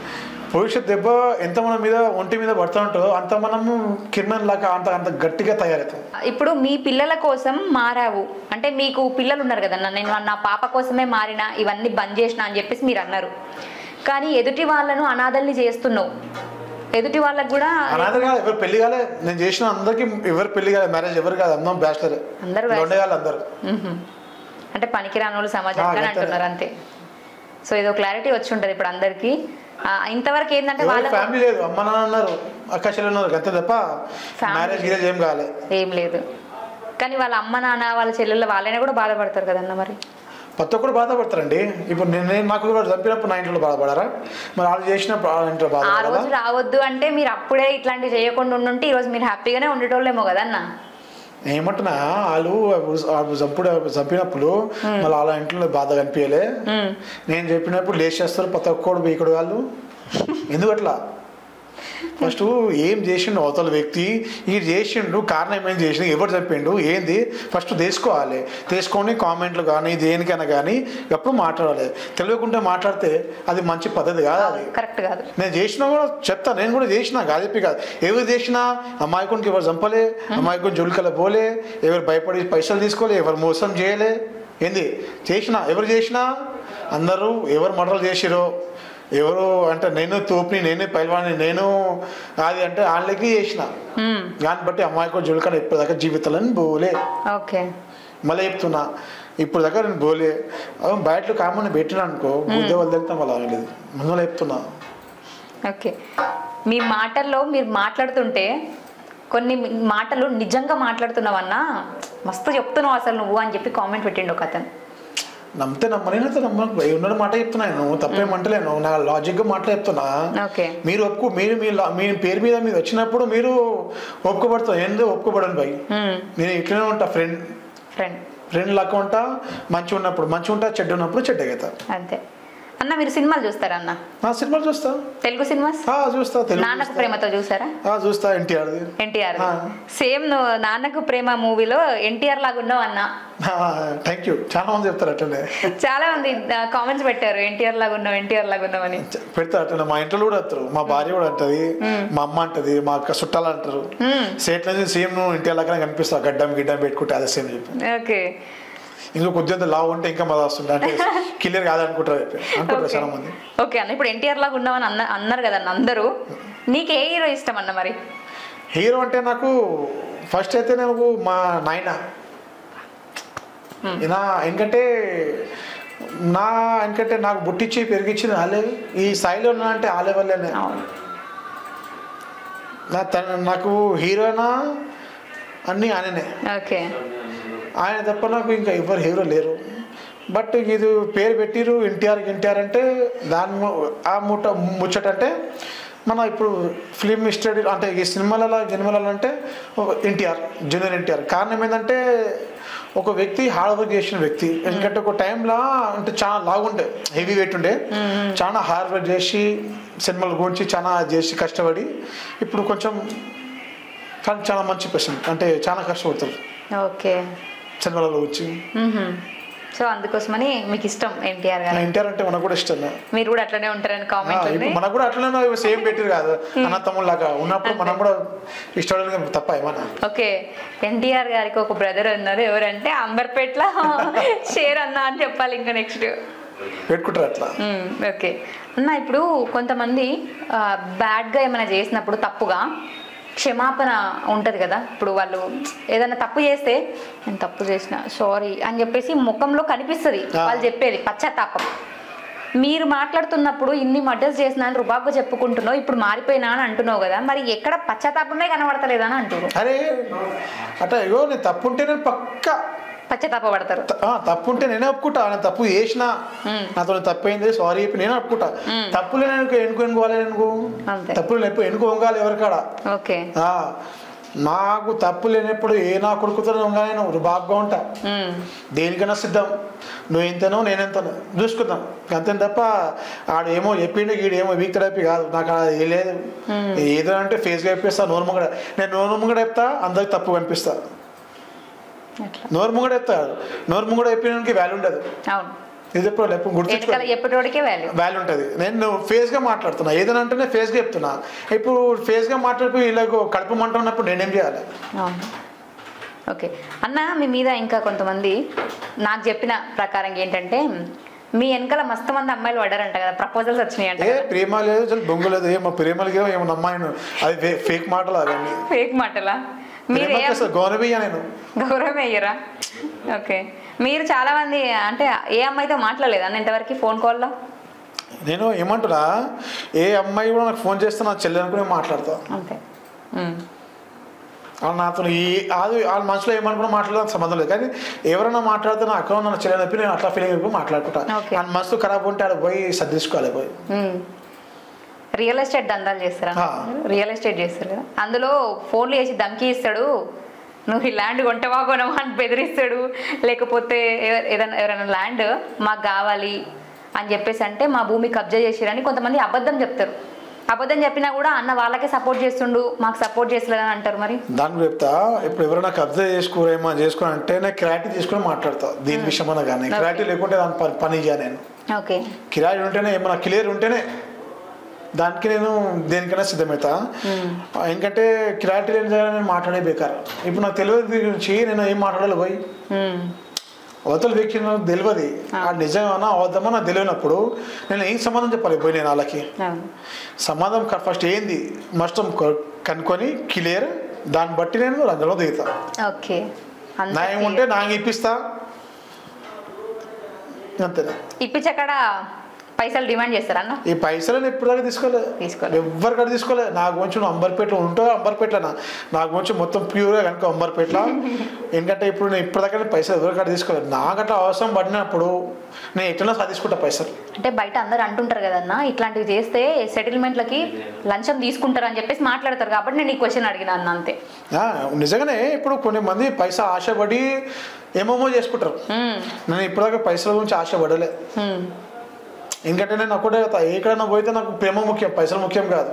భవిష్యత్ దెబ్బ ఎంత మన మీద ఒంటి మీద పడుతూ ఉంటుందో అంత మనము కిరణం లాగా అంత అంత గట్టిగా తయారవుతాం ఇప్పుడు మీ పిల్లల కోసం మారావు అంటే మీకు పిల్లలు ఉన్నారు కదన్న నేను నా పాప కోసమే మారిన ఇవన్నీ బంద్ చేసిన అని చెప్పేసి మీరు అన్నారు కానీ ఎదుటి వాళ్ళను అనాథల్ని చేస్తున్నావు ఎదుటి వాళ్ళకు కూడా అనాథ కాదు ఎవరు పెళ్లి కాలే నేను చేసిన అందరికి ఎవరు పెళ్లి కాలే మ్యారేజ్ ఎవరు కాదు అందరం బ్యాచిలర్ అందరూ bachelor. ఉండేవాళ్ళు అందరు మ్హూ. అంటే పనికిరాని వాళ్ళు సమాజం ఆ, కానీ అంతే. అంటున్నారు అంతే సో ఇదో క్లారిటీ వచ్చి ఉంటుంది ఇప్పుడు అందరికి ఇంతవరకు ఏంటంటే ఎవరి వాళ్ళ ఫ్యామిలీ లేదు అమ్మ నాన్న ఉన్నారు అక్క చెల్లెలు ఉన్నారు అంతే తప్ప Family. మ్యారేజ్ గిరేజ్ ఏం కాలే ఏం లేదు కానీ వాళ్ళ అమ్మ నాన్న వాళ్ళ చెల్లెళ్ళు వాళ్ళైనా కూడా బాధపడతారు కదన్న మరి ప్రతి ఒక్కరు బాధపడతారండి ఇప్పుడు నేను నేను నాకు కూడా చంపినప్పుడు నా ఇంట్లో బాధపడారా మరి వాళ్ళు చేసినప్పుడు వాళ్ళ ఇంట్లో ఆ బాధపడాలా రోజు రావద్దు అంటే మీరు అప్పుడే ఇట్లాంటివి చేయకుండా ఉండుంటే ఈ రోజు మీరు హ్యాపీగానే ఉండేటోళ్ళేమో కదన్న ఏమంటున్నా వాళ్ళు వాళ్ళు చంపుడు చంపినప్పుడు మళ్ళీ వాళ్ళ ఇంట్లో బాధ కనిపించలే నేను చెప్పినప్పుడు లేచి చేస్తారు ప్రతి ఒక్కడు వీకుడు వాళ్ళు ఎందుకు అట్లా ఫస్ట్ ఏం చేసిండు అవతల వ్యక్తి ఈ చేసిండు కారణం ఏం చేసిండు ఎవరు చెప్పిండు ఏంది ఫస్ట్ తెలుసుకోవాలి తెలుసుకొని కామెంట్లు కానీ దేనికైనా కానీ ఎప్పుడు మాట్లాడాలి తెలియకుండా మాట్లాడితే అది మంచి పద్ధతి కాదు అది కరెక్ట్ కాదు నేను చేసినా కూడా చెప్తా నేను కూడా చేసినా కాదు చెప్పి కాదు ఎవరు చేసినా అమాయకునికి ఎవరు చంపలే అమాయకుని జుల్కల పోలే ఎవరు భయపడి పైసలు తీసుకోలే ఎవరు మోసం చేయలే ఏంది చేసినా ఎవరు చేసినా అందరూ ఎవరు మర్డర్లు చేసిరో ఎవరు అంటే నేను తోపుని నేనే పైల్వాని నేను అది అంటే వాళ్ళకి చేసిన దాన్ని బట్టి అమాయకుడు జుల్కల ఇప్పటిదాకా జీవితాలని పోలే ఓకే మళ్ళీ చెప్తున్నా ఇప్పుడు దగ్గర నేను పోలే అవి బయటలో కామన్ పెట్టినా అనుకో బుద్ధి వాళ్ళు తెలుస్తాం వాళ్ళు లేదు ముందు చెప్తున్నా ఓకే మీ మాటల్లో మీరు మాట్లాడుతుంటే కొన్ని మాటలు నిజంగా మాట్లాడుతున్నావన్నా మస్తు చెప్తున్నావు అసలు నువ్వు అని చెప్పి కామెంట్ పెట్టిండు ఒక అతను నమ్మితే నమ్మలేనైతే నమ్మకు ఉన్న మాట చెప్తున్నా నేను తప్పేమంటలేను నా లాజిక్గా మాట చెప్తున్నా ఓకే మీరు ఒప్పుకో మీరు మీ లా- మీ పేరు మీద మీరు వచ్చినప్పుడు మీరు ఒప్పుకోబడతారు ఎందుకు ఒప్పుకోబడను భయ్ నేను ఇట్లనే ఉంటా ఫ్రెండ్ ఫ్రెండ్ ఫ్రెండ్ లెక్క ఉంటా మంచిగా ఉన్నప్పుడు మంచిగా ఉంటా చెడ్డ ఉన్నప్పుడు చెడ్డగవుతా అంతే అన్న మీరు సినిమాలు చూస్తారా అన్న నా సినిమాలు చూస్తా తెలుగు సినిమాస్ ఆ, చూస్తా తెలుగు నాన్నకు ప్రేమతో చూసారా ఆ, చూస్తా ఎన్టీఆర్ది ఎన్టీఆర్ ఆ. సేమ్ నువ్వు నాన్నకు ప్రేమ మూవీలో ఎన్టీఆర్ లాగా ఉన్నావు అన్న థ్యాంక్ యూ చాలా మంది చెప్తారు అట్లనే చాలా మంది కామెంట్స్ పెట్టారు ఎన్టీఆర్ లాగా ఉన్నావు ఎన్టీఆర్ లాగా ఉన్నావు అని పెడతారు అట్లనే మా ఇంట్లో కూడా వస్తారు మా భార్య కూడా అంటది మా అమ్మ అంటది మా అక్క చుట్టాలు అంటారు సేట్ నుంచి సేమ్ నువ్వు ఇంటి లాగానే కనిపిస్తావు గడ్డం గిడ్డం పెట్టుకుంటే అదే సేమ్ చెప్పి ఓకే ఇంకా కొద్దిగా లావు ఉంటే ఇంకా మజా వస్తుంది అంటే క్లియర్ కాదనుకుంటారు చెప్పి అనుకుంటారు చాలా మంది ఓకే అన్న ఇప్పుడు ఎన్టీఆర్ లాగా ఉన్నావని అన్న అన్నారు కదన్న అందరూ నీకు ఏ హీరో ఇష్టం అన్న మరి హీరో అంటే నాకు ఫస్ట్ అయితే నాకు మా నాయన నా ఎందుకంటే నా ఎందుకంటే నాకు బుట్టిచ్చి పెరిగిచ్చింది ఆలే ఈ స్థాయిలో ఉన్నా అంటే ఆలే వల్లేనే అవును నా తన నాకు హీరోనా అన్నీ ఆయననే ఓకే ఆయన తప్ప నాకు ఇంకా ఎవరు హీరో లేరు బట్ ఇది పేరు పెట్టిరు ఎన్టీఆర్ ఎన్టీఆర్ అంటే దాని ము- ఆ ముట్ట ముచ్చట అంటే మన ఇప్పుడు ఫిలిం స్టడీ అంటే ఈ సినిమాలలో జన్మలలో అంటే ఎన్టీఆర్ జూనియర్ ఎన్టీఆర్ కారణం ఏంటంటే ఒక వ్యక్తి హార్డ్ వర్క్ చేసిన వ్యక్తి ఎందుకంటే ఒక టైంలో అంటే చాలా లాగుండే హెవీ వెయిట్ ఉండే చాలా హార్డ్ వర్క్ చేసి సినిమాల గురించి చాలా చేసి కష్టపడి ఇప్పుడు కొంచెం కానీ చాలా మంచి పర్సన్ అంటే చాలా కష్టపడతారు ఓకే సినిమాలలో వచ్చి సో అందుకోసమని మీకు ఇష్టం ఎన్టీఆర్ నా గారు ఎన్టీఆర్ అంటే మనకు కూడా ఇష్టం మీరు కూడా అట్లనే ఉంటారని ఆ, కామెంట్ ఇప్పుడు మనకు కూడా అట్లనే సేమ్ పెట్టారు కాదు అన్న తమ్ముళ్ళగా ఉన్నప్పుడు మనం కూడా ఇష్టపడడం తప్ప ఏమన్నా ఓకే ఎన్టీఆర్ గారికి ఒక బ్రదర్ ఉన్నారు ఎవరంటే అంబర్పేట్లో షేర్ అన్న అని చెప్పాలి ఇంకా నెక్స్ట్ పెట్టుకుంటారు అట్లా ఓకే అన్న ఇప్పుడు కొంతమంది ఆ, బ్యాడ్గా ఏమైనా చేసినప్పుడు తప్పుగా క్షమాపణ ఉంటుంది కదా ఇప్పుడు వాళ్ళు ఏదైనా తప్పు చేస్తే నేను తప్పు చేసిన సారీ అని చెప్పేసి ముఖంలో కనిపిస్తుంది ఆ. వాళ్ళు చెప్పేది పశ్చాత్తాపం మీరు మాట్లాడుతున్నప్పుడు ఇన్ని మర్డర్స్ చేసిన అని రుబాబు చెప్పుకుంటున్నావు ఇప్పుడు మారిపోయినా అని అంటున్నావు కదా మరి ఎక్కడ పశ్చాత్తాపమే కనబడతలేదా అని అంటున్నారు అరే అట్లా అయ్యో నేను తప్పు ఉంటే నేను పక్క పశ్చాత్తాప పడతారు తప్పు ఉంటే నేనే ఒప్పుకుంటా నేను తప్పు చేసినా నాతో తప్పైంది సారీ చెప్పి నేను ఒప్పుకుంటా తప్పులు నేను ఎనుకో ఎనుకో ఎనుకోవాలి ఎనుకో అంతే. తప్పులు ఎప్పుడు ఎనుకో వంగాలి ఎవరికాడ ఓకే ఆ, నాకు తప్పు లేనప్పుడు ఏ నా కొడుకుతో వంగాలి నేను బాగా ఉంటా ఉమ్. దేనికైనా సిద్ధం నువ్వు ఎంతనో నేనెంతనో చూసుకుందాం అంతే తప్ప ఆడు ఏమో చెప్పిండు వీడు ఏమో వీక్ థెరపీ కాదు నాకు అది ఏ లేదు ఏదో అంటే ఫేస్గా చెప్పేస్తా నోరు ముంగడ నేను నోరు ముంగడ చెప్తా అందరికి తప్పు కనిపిస్తా అట్లా నోరు ముంగడ చెప్తా నోరు ముంగడ చెప్పినానికి వాల్యూ ఉండదు అవును ఇది ఎప్పుడు ఎప్పుడు గుర్తించుకో వెనకాల ఎప్పటివాడికే వాల్యూ వాల్యూ ఉంటుంది నేను ఫేస్గా మాట్లాడుతున్నా ఏదైనా అంటే నేను ఫేస్గా చెప్తున్నా ఇప్పుడు ఫేస్గా మాట్లాడిపోయి ఇలాగ కడుపు మంట ఉన్నప్పుడు నేనేం చేయాలి అవును ఓకే అన్న మీ మీద ఇంకా కొంతమంది నాకు చెప్పిన ప్రకారం ఏంటంటే మీ వెనకాల మస్తు మంది అమ్మాయిలు పడ్డారంట కదా ప్రపోజల్స్ వచ్చినాయి అంట ఏ ప్రేమ లేదు అసలు బొంగు లేదు ఏమో ప్రేమలకి ఏమో నమ్మాయను అది ఫే- ఫేక్ మాటలు అవన్నీ ఫేక్ మాటలా మీరు ప్రేమకి ఏ- అసలు గౌరవయ్యా నేను గౌరవం అయ్యారా ఓకే మీరు చాలా మంది అంటే ఏ అమ్మాయితో మాట్లాడలేదు అన్న ఇంతవరకు ఫోన్ కాల్లో నేను ఏమంటున్నా ఏ అమ్మాయి కూడా నాకు ఫోన్ చేస్తే నా చెల్లి అనుకుని మాట్లాడతా అంతే ఉమ్. వాళ్ళు నాతో ఈ అది వాళ్ళ మనసులో ఏమనుకున్నా మాట్లాడడానికి సంబంధం లేదు కానీ ఎవరైనా మాట్లాడితే నా అకౌంట్ నా చెల్లెని చెప్పి నేను అట్లా ఫీలింగ్ అయిపోయి మాట్లాడుకుంటా Okay. వాళ్ళ మనసు ఖరాబ్ ఉంటే ఆడ పోయి సర్దించుకోవాలి పోయి ఉమ్. రియల్ ఎస్టేట్ దందాలు చేస్తారా ఆ. రియల్ ఎస్టేట్ చేస్తారు కదా అందులో ఫోన్లు చేసి ధమ్కి ఇస్తాడు నువ్వు ఈ ల్యాండ్ కొంటవా కొనవా అని బెదిరిస్తాడు లేకపోతే ఎవ- ఏదైనా ఎవరైనా ల్యాండ్ మాకు కావాలి అని చెప్పేసి అంటే మా భూమి కబ్జా చేసిరని కొంతమంది అబద్ధం చెప్తారు అబద్ధం చెప్పినా కూడా అన్న వాళ్ళకే సపోర్ట్ చేస్తుండు మాకు సపోర్ట్ చేస్తలేదని అంటారు మరి దాని గురించి చెప్తా ఇప్పుడు ఎవరైనా కబ్జా చేసుకోరేమో చేసుకోని అంటే నేను కిరాటి తీసుకొని మాట్లాడతా దీని విషయం అన్న కానీ కిరాటి లేకుంటే దాని పని పని చేయ నేను ఓకే కిరాయి ఉంటేనే ఏమన్నా క్లియర్ ఉంటేనే దానికి నేను దేనికైనా సిద్ధమవుతా ఎందుకంటే కిరాటి లేని దగ్గర నేను మాట్లాడే బేకారు ఇప్పుడు నాకు తెలియదు దీని గురించి నేను ఏం మాట్లాడాలి పోయి అవతల వ్యక్తి నాకు తెలియదు ఆ నిజమేనా అవద్దమో నాకు తెలియనప్పుడు నేను ఏం సమాధానం చెప్పాలి పోయి నేను వాళ్ళకి సమాధానం ఫస్ట్ ఏంది నష్టం కనుక్కొని క్లియర్ దాన్ని బట్టి నేను రంగంలో దిగుతా ఓకే న్యాయం ఉంటే న్యాయం ఇప్పిస్తా అంతేనా ఇప్పించక్కడ పైసలు డిమాండ్ చేస్తారా అన్న ఈ పైసలను ఎప్పటిదాకా తీసుకోలే తీసుకోలే. ఎవ్వరు కూడా తీసుకోలే నా గురించి నువ్వు అంబర్పేటలో ఉంటావు అంబర్పేటలోనా నా గురించి మొత్తం ప్యూర్గా కనుక అంబర్పేటలో ఎందుకంటే ఇప్పుడు నేను ఇప్పటిదాకా పైసలు ఎవరు కూడా తీసుకోలేదు నాకట్లా అవసరం పడినప్పుడు నేను ఎట్లా సాధించుకుంటా పైసలు అంటే బయట అందరు అంటుంటారు కదన్నా ఇట్లాంటివి చేస్తే సెటిల్మెంట్లకి లంచం తీసుకుంటారు అని చెప్పేసి మాట్లాడతారు కాబట్టి నేను ఈ క్వశ్చన్ అడిగిన అన్న అంతే ఆ, నిజంగానే ఇప్పుడు కొన్ని మంది పైసా ఆశపడి ఏమేమో చేసుకుంటారు మ్మ్. నేను ఇప్పటిదాకా పైసల గురించి ఆశపడలే మ్మ్. ఎందుకంటే నేను ఒకటే చెప్తా, ఎక్కడైనా పోతే నాకు ప్రేమ ముఖ్యం పైసలు ముఖ్యం కాదు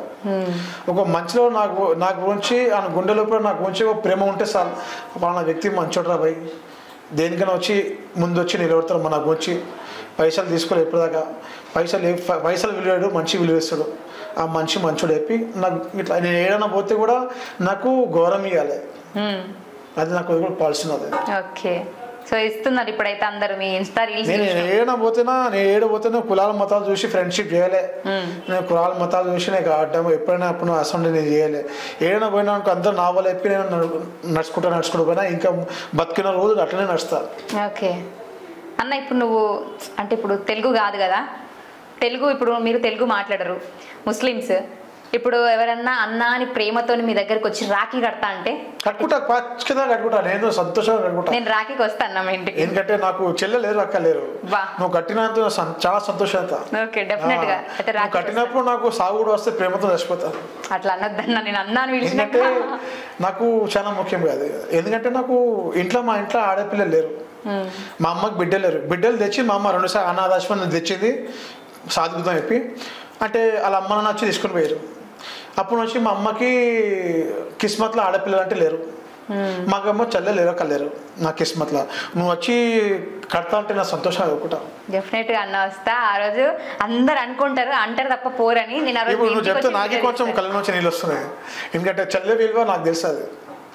ఒక మంచిలో నాకు నా గురించి ఆ గుండె లోపల నా గురించి ఒక ప్రేమ ఉంటే చాలు పలానా వ్యక్తి మంచోడ్రా భయ్ దేనికైనా వచ్చి ముందు వచ్చి నిలబడతారు మన గురించి పైసలు తీసుకోలేదు ఎప్పటిదాకా పైసలు ఏ- ప- పైసలు విలువాడు మంచి విలువేస్తాడు ఆ మనిషి మంచోడు చెప్పి నాకు ఇట్లా నేను ఏడైనా పోతే కూడా నాకు గౌరవం ఇవ్వాలి మ్మ్. అది నాకు కూడా పాలసీ అది ఓకే సో ఇస్తున్నారు ఇప్పుడైతే అందరు మీ ఇన్స్టా రీల్స్ నేను ఏడ పోతున్నా నేను ఏడ పోతున్నా కులాల మతాలు చూసి ఫ్రెండ్షిప్ చేయలే నేను కులాల మతాలు చూసి నేను ఆడడం ఎప్పుడైనా అప్పుడు అసలు నేను చేయలే ఏడైనా పోయినా అనుకో అందరు నా వాళ్ళు చెప్పి నేను నడు- నడుచుకుంటా నడుచుకుంటూ పోయినా ఇంకా బతికిన రోజు అట్లనే నడుస్తా ఓకే అన్న ఇప్పుడు నువ్వు అంటే ఇప్పుడు తెలుగు కాదు కదా తెలుగు ఇప్పుడు మీరు తెలుగు మాట్లాడరు ముస్లిమ్స్ ఇప్పుడు ఎవరన్నా అన్న అని ప్రేమతోని మీ దగ్గరికి వచ్చి రాఖీ కడతా అంటే కట్టుకుంటా పచ్చగా కట్టుకుంటా నేను సంతోషంగా కట్టుకుంటా నేను రాఖీకి వస్తాను మా ఇంటికి ఎందుకంటే నాకు చెల్లె లేరు అక్క లేరు వా. నువ్వు కట్టినంత నేను సం- చాలా సంతోషంగా ఓకే డెఫినెట్ గా అయితే నువ్వు రాఖీ కట్టినప్పుడు నాకు సాగు కూడా వస్తే ప్రేమతో చచ్చిపోతా అట్లా అనొద్దన్న నేను అన్నా అని ఎందుకంటే పిలిచినాక నాకు చాలా ముఖ్యం కాదు ఎందుకంటే నాకు ఇంట్లో మా ఇంట్లో ఆడపిల్లలు లేరు మా అమ్మకి బిడ్డలు లేరు బిడ్డలు తెచ్చి మా అమ్మ రెండుసార్లు అనాథాశ్రమం తెచ్చింది సాధుకుతాం చెప్పి అంటే వాళ్ళ అమ్మ నాన్న వచ్చి తీసుకుని పోయారు అప్పుడు వచ్చి మా అమ్మకి కిస్మత్లో ఆడపిల్లలు అంటే లేరు మాకేమో చెల్లెలు లేరు అక్క లేరు నా కిస్మత్లో నువ్వు వచ్చి కడతా అంటే నా సంతోషంగా అనుకుంటా డెఫినెట్ గా అన్న వస్తా ఆ రోజు అందరు అనుకుంటారు అంటారు తప్ప పోరని నేను ఆ రోజు ఇప్పుడు మీ నువ్వు ఇంటికి చెప్తే వచ్చి నాకే వీడియో కొంచెం తీస్తాను. కళ్ళ నుంచి నీళ్ళు వస్తున్నాయి ఎందుకంటే చెల్లె విలువ నాకు తెలుసు అది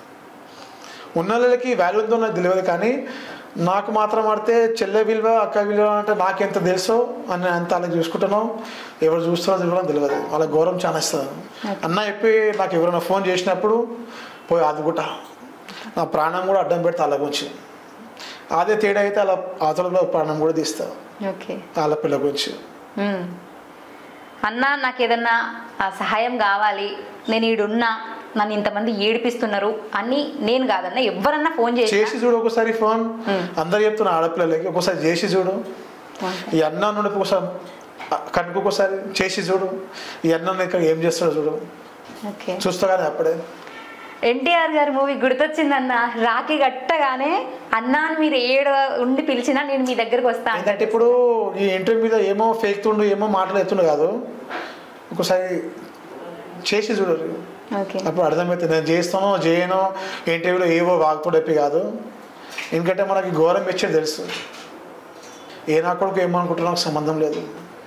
ఉన్న వాళ్ళకి వాల్యూ ఉందో నాకు తెలియదు కానీ నాకు మాత్రం ఆడితే చెల్లె విలువ అక్క విలువ అంటే నాకెంత తెలుసో అని అంత అలా చూసుకుంటానో ఎవరు చూస్తున్నారో చూడడం తెలియదు వాళ్ళ గౌరవం చాలా ఇస్తుంది అన్న చెప్పి నాకు ఎవరైనా ఫోన్ చేసినప్పుడు పోయి ఆదుకుంటా నా ప్రాణం కూడా అడ్డం పెడతా అలా గురించి అదే తేడా అయితే అలా అవతలలో ప్రాణం కూడా తీస్తా ఓకే వాళ్ళ పిల్ల గురించి మ్మ్. అన్న నాకు ఏదన్నా ఆ, సహాయం కావాలి నేను ఈడున్నా నన్ను ఇంతమంది ఏడిపిస్తున్నారు అని నేను కాదన్న ఎవరన్నా ఫోన్ చేసి చేసి చూడు ఒకసారి ఫోన్ అందరు చెప్తున్నా ఆడపిల్లలకి ఒకసారి చేసి చూడు ఈ అన్న నుండి ఒకసారి కనుక ఒకసారి చేసి చూడు ఈ అన్న ఇక్కడ ఏం చేస్తాడో చూడు ఓకే చూస్తా కానీ అప్పుడే ఎన్టీఆర్ గారి మూవీ గుర్తొచ్చిందన్న రాఖీ కట్టగానే అన్నా అని మీరు ఏడు ఉండి పిలిచినా నేను మీ దగ్గరకు వస్తా అంటాడు. ఏంటంటే ఇప్పుడు ఈ ఇంటర్వ్యూ మీద ఏమో ఫేక్ తుండు ఏమో మాటలు ఎత్తుండు కాదు ఒకసారి చేసి చూడు ఓకే అప్పుడు అర్థమవుతుంది నేను చేస్తానో చేయనో ఇంటర్వ్యూలో ఏవో వాగుతూ చెప్పి కాదు ఎందుకంటే మనకి గౌరవం ఇచ్చేది తెలుసు ఏ నా కొడుకు ఏమనుకుంటున్నా నాకు సంబంధం లేదు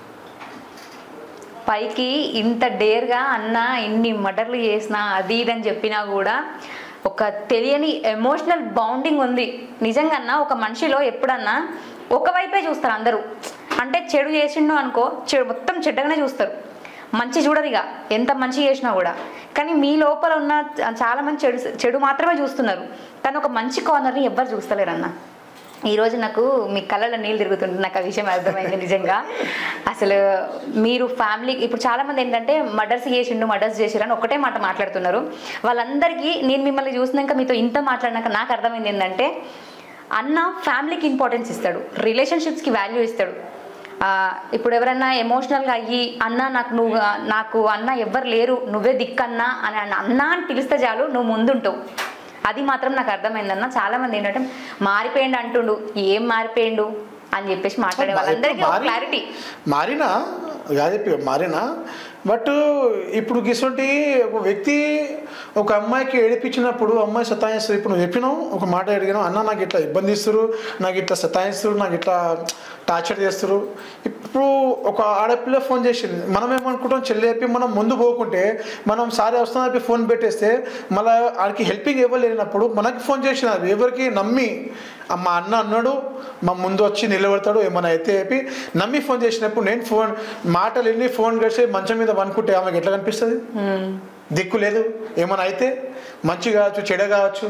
పైకి ఇంత డేర్గా అన్న ఇన్ని మర్డర్లు చేసినా అది ఇది అని చెప్పినా కూడా ఒక తెలియని ఎమోషనల్ బౌండింగ్ ఉంది నిజంగా అన్న ఒక మనిషిలో ఎప్పుడన్నా ఒకవైపే చూస్తారు అందరూ అంటే చెడు చేసిండు అనుకో చెడు మొత్తం చెడ్డగానే చూస్తారు మంచి చూడరు ఇక ఎంత మంచి చేసినా కూడా కానీ మీ లోపల ఉన్న చాలా మంది చెడు చెడు మాత్రమే చూస్తున్నారు కానీ ఒక మంచి కార్నర్ని ఎవ్వరు చూస్తలేరు అన్న ఈ రోజు నాకు మీ కళ్ళలో నీళ్ళు తిరుగుతుంది నాకు ఆ విషయం అర్థమైంది నిజంగా అసలు మీరు ఫ్యామిలీ ఇప్పుడు చాలా మంది ఏంటంటే మర్డర్స్ చేసిండు మర్డర్స్ చేసిరు అని ఒకటే మాట మాట్లాడుతున్నారు వాళ్ళందరికీ నేను మిమ్మల్ని చూసినాక మీతో ఇంత మాట్లాడినాక నాకు అర్థమైంది ఏంటంటే అన్న ఫ్యామిలీకి ఇంపార్టెన్స్ ఇస్తాడు రిలేషన్షిప్స్కి వాల్యూ ఇస్తాడు ఆ, ఇప్పుడు ఎవరైనా ఎమోషనల్గా అయ్యి అన్న నాకు నువ్వు నాకు అన్న ఎవ్వరు లేరు నువ్వే దిక్కన్నా అని అన్న అన్న అని పిలిస్తే చాలు నువ్వు ముందుంటావు అది మాత్రం నాకు అర్థమైందన్న చాలా మంది ఏంటంటే మారిపోయిండు అంటుండు ఏం మారిపోయిండు అని చెప్పేసి మాట్లాడే వాళ్ళందరికీ ఒక మారి- క్లారిటీ మారినా కాదు చెప్పి మారినా బట్ ఇప్పుడు గిసొంటి ఒక వ్యక్తి ఒక అమ్మాయికి ఏడిపించినప్పుడు అమ్మాయి సతాయిస్తారు ఇప్పుడు నువ్వు చెప్పినావు ఒక మాట అడిగినావు అన్న నాకు ఇట్లా ఇబ్బంది ఇస్తారు నాకు ఇట్లా సతాయిస్తారు నాకు ఇట్లా టార్చర్ చేస్తారు ఇప్పుడు ఒక ఆడపిల్ల ఫోన్ చేసింది మనం ఏమనుకుంటాం చెల్లి చెప్పి మనం ముందు పోకుంటే మనం సారీ వస్తున్నా చెప్పి ఫోన్ పెట్టేస్తే మళ్ళీ ఆడికి హెల్పింగ్ ఇవ్వలేనప్పుడు మనకి ఫోన్ చేసినది ఎవరికి నమ్మి "ఆ, మా అన్న అన్నాడు మా ముందు వచ్చి నిలబడతాడు ఏమైనా అయితే చెప్పి నమ్మి ఫోన్ చేసినప్పుడు నేను ఫోన్ మాటలు ఎన్ని ఫోన్ కలిసి మంచం మీద వనుకుంటే ఆమెకి ఎట్లా కనిపిస్తుంది దిక్కు లేదు ఏమైనా అయితే మంచి కావచ్చు చెడ కావచ్చు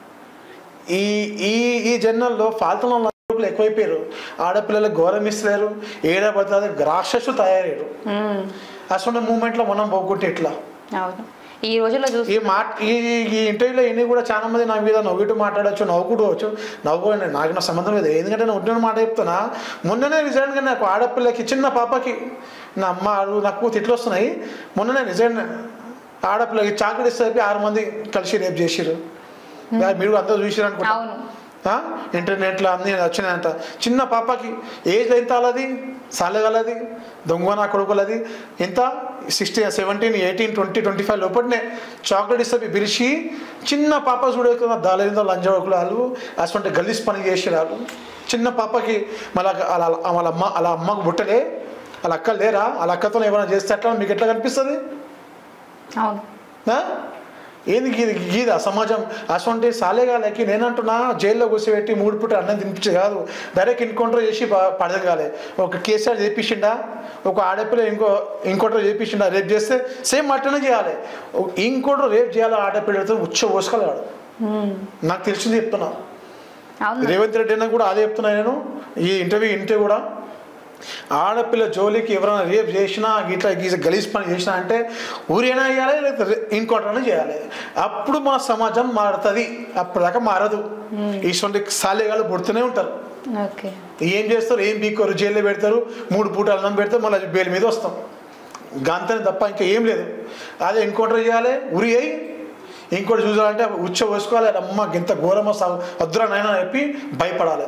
ఈ ఈ ఈ జన్మల్లో ఫాల్తుల లోపల ఎక్కువైపోయారు ఆడపిల్లలకు గౌరవం ఇస్తలేరు ఏడబడుతుంది రాక్షసు తయారయ్యారు అసలు మూమెంట్లో మనం పోకుంటే ఎట్లా అవును ఈ రోజుల్లో చూసి ఈ మాట ఈ ఈ ఇంటర్వ్యూలో ఎన్ని కూడా చాలా మంది నా మీద నవ్వుతూ మాట్లాడచ్చు నవ్వుకుంటూ నవ్వుకోండి నాకు నా సంబంధం లేదు ఎందుకంటే నేను ఉంటున్న మాట చెప్తున్నా మొన్ననే రిజైన్గా నాకు ఆడపిల్లకి చిన్న పాపకి నా అమ్మ అడుగు నాకు తిట్లు వస్తున్నాయి మొన్ననే రిజైన్ ఆడపిల్లకి చాకరీ ఇస్తే చెప్పి ఆరు మంది కలిసి రేపు చేసిరు మీరు అంతా చూసిరు అనుకుంటా అవును ఆ? ఇంటర్నెట్లో అన్ని వచ్చినాయంట చిన్న పాపకి ఏజ్ ఎంత అలాది సాలగలది దొంగ నా కొడుకులది ఎంత sixty seventeen eighteen twenty twenty five లోపలనే చాక్లెట్ ఇస్తే పిలిచి చిన్న పాప చూడకుండా దాలేదో లంజవకులు వాళ్ళు అటువంటి గలీస్ పని చేసి వాళ్ళు చిన్న పాపకి మళ్ళీ అలా వాళ్ళ అమ్మ వాళ్ళ అమ్మకు బుట్టలే వాళ్ళ అక్క లేరా వాళ్ళ అక్కతో ఏమైనా చేస్తే ఎట్లా మీకు ఎట్లా కనిపిస్తుంది అవును ఆ? ఏంది గీది గీదా సమాజం అటువంటి సాలేగాలకి నేనంటున్నా జైల్లో కూర్చోబెట్టి మూడు పూట అన్నం తినిపించే కాదు డైరెక్ట్ ఎన్కౌంటర్ చేసి ప- పడదగాలి ఒక కేసీఆర్ చేపించిండా ఒక ఆడపిల్ల ఇంకో ఇంకోటి చేపించిండా రేపు చేస్తే సేమ్ అట్లనే చేయాలి ఇంకోటి రేపు చేయాలి ఆడపిల్లతో ఉచ్చ పోసుకోలేడు నాకు తెలిసింది చెప్తున్నా అవును రేవంత్ రెడ్డి అన్న కూడా అదే చెప్తున్నా నేను ఈ ఇంటర్వ్యూ ఇంటే కూడా ఆడపిల్ల జోలికి ఎవరైనా రేపు చేసినా ఇట్లా గీస గలీజ్ పని చేసినా అంటే ఊరైనా చేయాలి లేకపోతే ఇంకోటైనా చేయాలి అప్పుడు మన సమాజం మారుతుంది అప్పటిదాకా మారదు ఇటువంటి సాలేగాలు పుడుతూనే ఉంటారు ఓకే ఏం చేస్తారు ఏం బీకోరు జైల్లో పెడతారు మూడు పూటలు అన్నం పెడతారు మళ్ళీ బెయిల్ మీద వస్తాం గంతని తప్ప ఇంకా ఏం లేదు అదే ఎన్కౌంటర్ చేయాలి ఉరి అయి ఇంకోటి చూసాలంటే ఉచ్చ వేసుకోవాలి అమ్మ ఇంత ఘోరమ వద్దురా నాయన చెప్పి భయపడాలి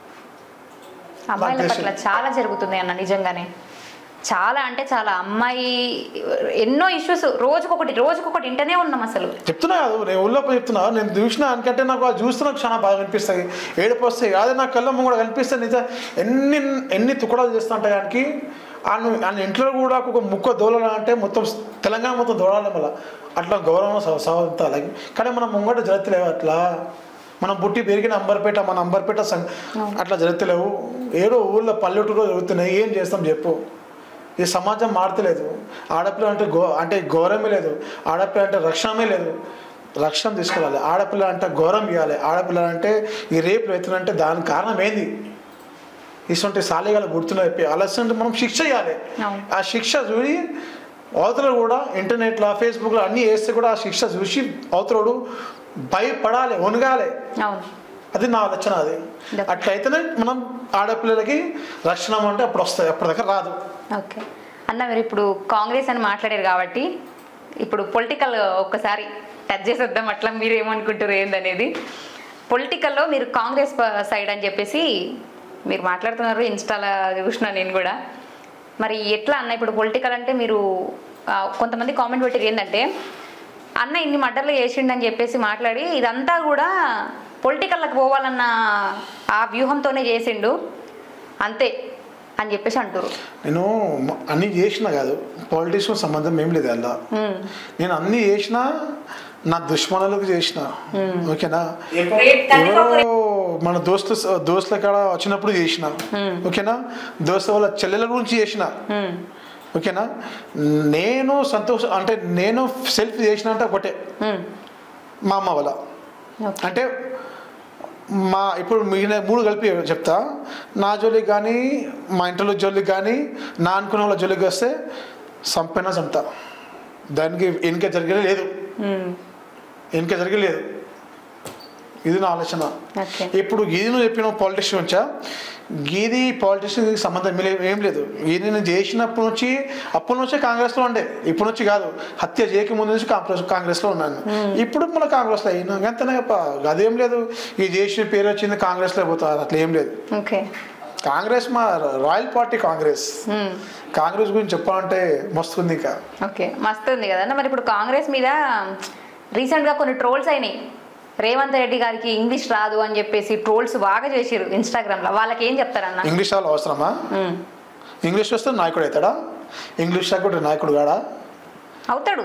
అమ్మాయిల నాకు పట్ల చాలా జరుగుతుంది అన్న నిజంగానే చాలా అంటే చాలా అమ్మాయి ఎన్నో ఇష్యూస్ రోజుకొకటి రోజుకొకటి ఇంటనే ఉన్నాం అసలు చెప్తున్నా కాదు నేను ఊళ్ళో పోయి చెప్తున్నా నేను చూసిన అనుకంటే నాకు అది చూస్తే నాకు చాలా బాగా కనిపిస్తాయి ఏడుపు వస్తాయి అదే నా కళ్ళమ్మ కూడా కనిపిస్తాయి నిజం ఎన్ని ఎన్ని తుకడాలు చేస్తా ఉంటాయి దానికి ఆయన ఆయన ఇంట్లో కూడా ఒక ముక్క దోళన అంటే మొత్తం తెలంగాణ మొత్తం దోళాలి మళ్ళీ అట్లా గౌరవం సవంతాలకి కానీ మనం ముంగట జరుగుతలేవు అట్లా మనం పుట్టి పెరిగిన అంబర్పేట మన అంబర్పేట సం అట్లా జరుగుతలేవు ఏదో ఊళ్ళో పల్లెటూరులో జరుగుతున్నాయి ఏం చేస్తాం చెప్పు ఈ సమాజం మారతలేదు ఆడపిల్ల అంటే గో అంటే గౌరవమే లేదు ఆడపిల్ల అంటే రక్షణమే లేదు రక్షణ తీసుకురావాలి ఆడపిల్ల అంటే గౌరవం ఇవ్వాలి ఆడపిల్ల అంటే ఈ రేపు అవుతుందంటే దానికి కారణం ఏంది ఇటువంటి సాలిగాలు గుర్తున్న చెప్పి ఆలస్యం మనం శిక్ష ఇవ్వాలి అవును. ఆ శిక్ష చూసి అవతలు కూడా ఇంటర్నెట్లో ఫేస్బుక్లో అన్నీ వేస్తే కూడా ఆ శిక్ష చూసి అవతలుడు భయపడాలి వనగాలి అవును అది నా ఆలోచన అది అట్లయితేనే మనం ఆడపిల్లలకి రక్షణ అంటే అప్పుడు వస్తుంది అప్పటిదాకా రాదు ఓకే అన్న మీరు ఇప్పుడు కాంగ్రెస్ అని మాట్లాడారు కాబట్టి ఇప్పుడు పొలిటికల్ ఒక్కసారి టచ్ చేసేద్దాం అట్లా మీరు ఏమనుకుంటారు ఏందనేది పొలిటికల్లో మీరు కాంగ్రెస్ ప- సైడ్ అని చెప్పేసి మీరు మాట్లాడుతున్నారు ఇన్స్టాలో చూసిన నేను కూడా మరి ఎట్లా అన్న ఇప్పుడు పొలిటికల్ అంటే మీరు ఆ, కొంతమంది కామెంట్ పెట్టారు ఏంటంటే అన్న ఇన్ని మర్డర్లు చేసిండని చెప్పేసి మాట్లాడి ఇదంతా కూడా పొలిటికల్లకు పోవాలన్న ఆ వ్యూహంతోనే చేసిండు అంతే అని చెప్పేసి అంటారు నేను మ- అన్ని చేసిన కాదు పాలిటిక్స్ సంబంధం ఏం లేదు అలా నేను అన్ని చేసిన నా దుష్మనులకు చేసిన ఓకేనా ఎవరో మన దోస్తు దోస్తుల కాడ వచ్చినప్పుడు చేసిన ఓకేనా దోస్తు వాళ్ళ చెల్లెల గురించి చేసిన ఓకేనా నేను సంతోష అంటే నేను సెల్ఫ్ చేసిన అంటే ఒకటే మా అమ్మ వల్ల Okay. అంటే మా ఇప్పుడు మిగిలిన మూడు కలిపి చెప్తా నా జోలికి కానీ మా ఇంట్లో జోలికి కానీ నా అనుకున్న వాళ్ళ జోలికి వస్తే సంపైనా చంపుతా దానికి వెనుక జరిగేది లేదు వెనుక జరిగేది లేదు ఇది నా ఆలోచన Okay. ఇప్పుడు ఇది నువ్వు చెప్పిన పాలిటిక్స్ నుంచా గీది పాలిటిక్స్ సంబంధం ఏమీ లే- ఏం లేదు ఇది నేను చేసినప్పటి నుంచి అప్పటి నుంచే కాంగ్రెస్లో ఉండే ఇప్పటి నుంచి కాదు హత్య చేయక ముందు నుంచి కాంగ్రెస్ కాంగ్రెస్లో ఉన్నాను ఇప్పుడు మన కాంగ్రెస్లో అయినా అంతనే తప్ప అదేం లేదు ఈ చేసిన పేరు వచ్చింది కాంగ్రెస్లో పోతారు అట్లా ఏం లేదు ఓకే కాంగ్రెస్ మా రాయల్ పార్టీ కాంగ్రెస్ కాంగ్రెస్ గురించి చెప్పాలంటే మస్తు ఉంది ఇంకా ఓకే మస్తు ఉంది కదన్న మరి ఇప్పుడు కాంగ్రెస్ మీద రీసెంట్గా కొన్ని ట్రోల్స్ అయినాయి రేవంత్ రెడ్డి గారికి ఇంగ్లీష్ రాదు అని చెప్పేసి ట్రోల్స్ బాగా చేసిరు ఇన్స్టాగ్రామ్లో వాళ్ళకి ఏం చెప్తారన్న ఇంగ్లీష్ వాళ్ళు అవసరమా మ్మ్. ఇంగ్లీష్ వస్తే నాయకుడు అవుతాడా ఇంగ్లీష్ రాకుండా నాయకుడు కాడా అవుతాడు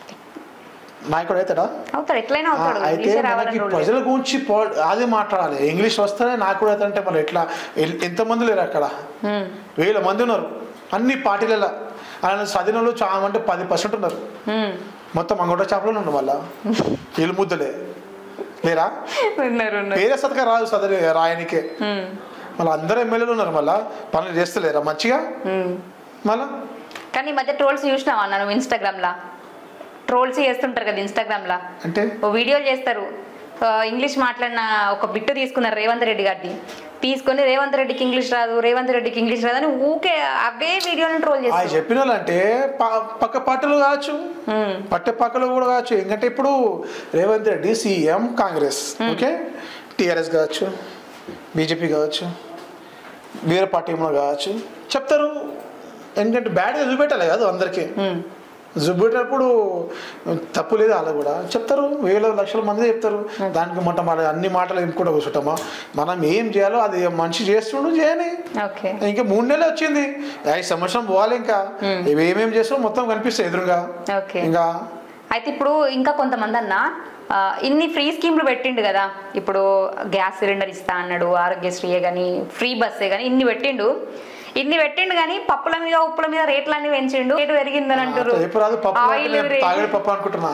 నాయకుడు అవుతాడా అవుతాడు ఎట్లయినా ఆ, అవుతాడు అయితే ఇంగ్లీషే మనకి రావాలని రూల్ లేదు. ప్రజల గురించి పో- అదే మాట్లాడాలి ఇంగ్లీష్ వస్తేనే నాయకుడు అవుతాడంటే మరి ఎట్లా ఎల్- ఎంతమంది లేరు అక్కడ మ్మ్. వేల మంది ఉన్నారు అన్ని పార్టీలలో ఆయన చదివిన చాలా అంటే పది పర్సెంట్ ఉన్నారు మ్మ్. మొత్తం అంగోట చేపలు ఉన్నారు మళ్ళా వీళ్ళు ముద్దలే లేరా ఉన్నారు ఉన్నారు పేరే సతక రాదు చదివి రాయనికే మ్మ్. మళ్ళీ అందరూ ఎమ్మెల్యేలు ఉన్నారు మళ్ళా పనులు చేస్తలేరా మంచిగా మ్మ్. మళ్ళా కానీ ఈ మధ్య ట్రోల్స్ చూసినావా అన్న నువ్వు ఇన్స్టాగ్రామ్లో ట్రోల్స్ చేస్తుంటారు కదా ఇన్స్టాగ్రామ్లో అంటే ఓ వీడియోలు చేస్తారు ఆ, ఇంగ్లీష్ మాట్లాడిన ఒక బిట్టు తీసుకున్నారు రేవంత్ రెడ్డి గారిది తీసుకొని రేవంత్ రెడ్డికి ఇంగ్లీష్ రాదు రేవంత్ రెడ్డికి ఇంగ్లీష్ రాదు అని ఊకే అవే వీడియోని ట్రోల్ ఆయన చేస్తారు చెప్పిన వాళ్ళంటే ప- పక్క పార్టీలు కావచ్చు పట్టే పక్కలో కూడా కావచ్చు ఎందుకంటే ఇప్పుడు Revanth Reddy CM Congress okay TRS కావచ్చు బీజేపీ కావచ్చు వేరే పార్టీ ఏమైనా కావచ్చు చెప్తారు ఎందుకంటే బ్యాడ్గా చూపెట్టాలి కాదు అందరికీ చూపెట్టినప్పుడు తప్పు లేదు అలా కూడా చెప్తారు వేల లక్షల మంది చెప్తారు దానికి మొట్ట మన అన్ని మాటలు ఎంపుకుంటూ కూర్చుంటామా మనం ఏం చేయాలో అది మనిషి చేస్తుండు చేయని ఓకే ఇంకా మూడు నెలలు వచ్చింది ఐదు సంవత్సరం పోవాలి ఇంకా ఇవి ఏమేమి చేస్తామో మొత్తం కనిపిస్తాయి ఎదురుగా ఓకే ఇంకా అయితే ఇప్పుడు ఇంకా కొంతమంది అన్న ఆ, ఇన్ని ఫ్రీ స్కీమ్లు పెట్టిండు కదా ఇప్పుడు గ్యాస్ సిలిండర్ ఇస్తా అన్నాడు ఆరోగ్యశ్రీయే కానీ ఫ్రీ బస్సే కానీ ఇన్ని పెట్టిండు ఇన్ని పెట్టిండు కానీ పప్పుల మీద ఉప్పుల మీద రేట్లు అన్ని పెంచిండు రేటు పెరిగిందని అంటారు ఎప్పుడు రాదు పప్పు ఆయిల్ అంటే నేను రేట్ తాగడి పప్పు అనుకుంటున్నా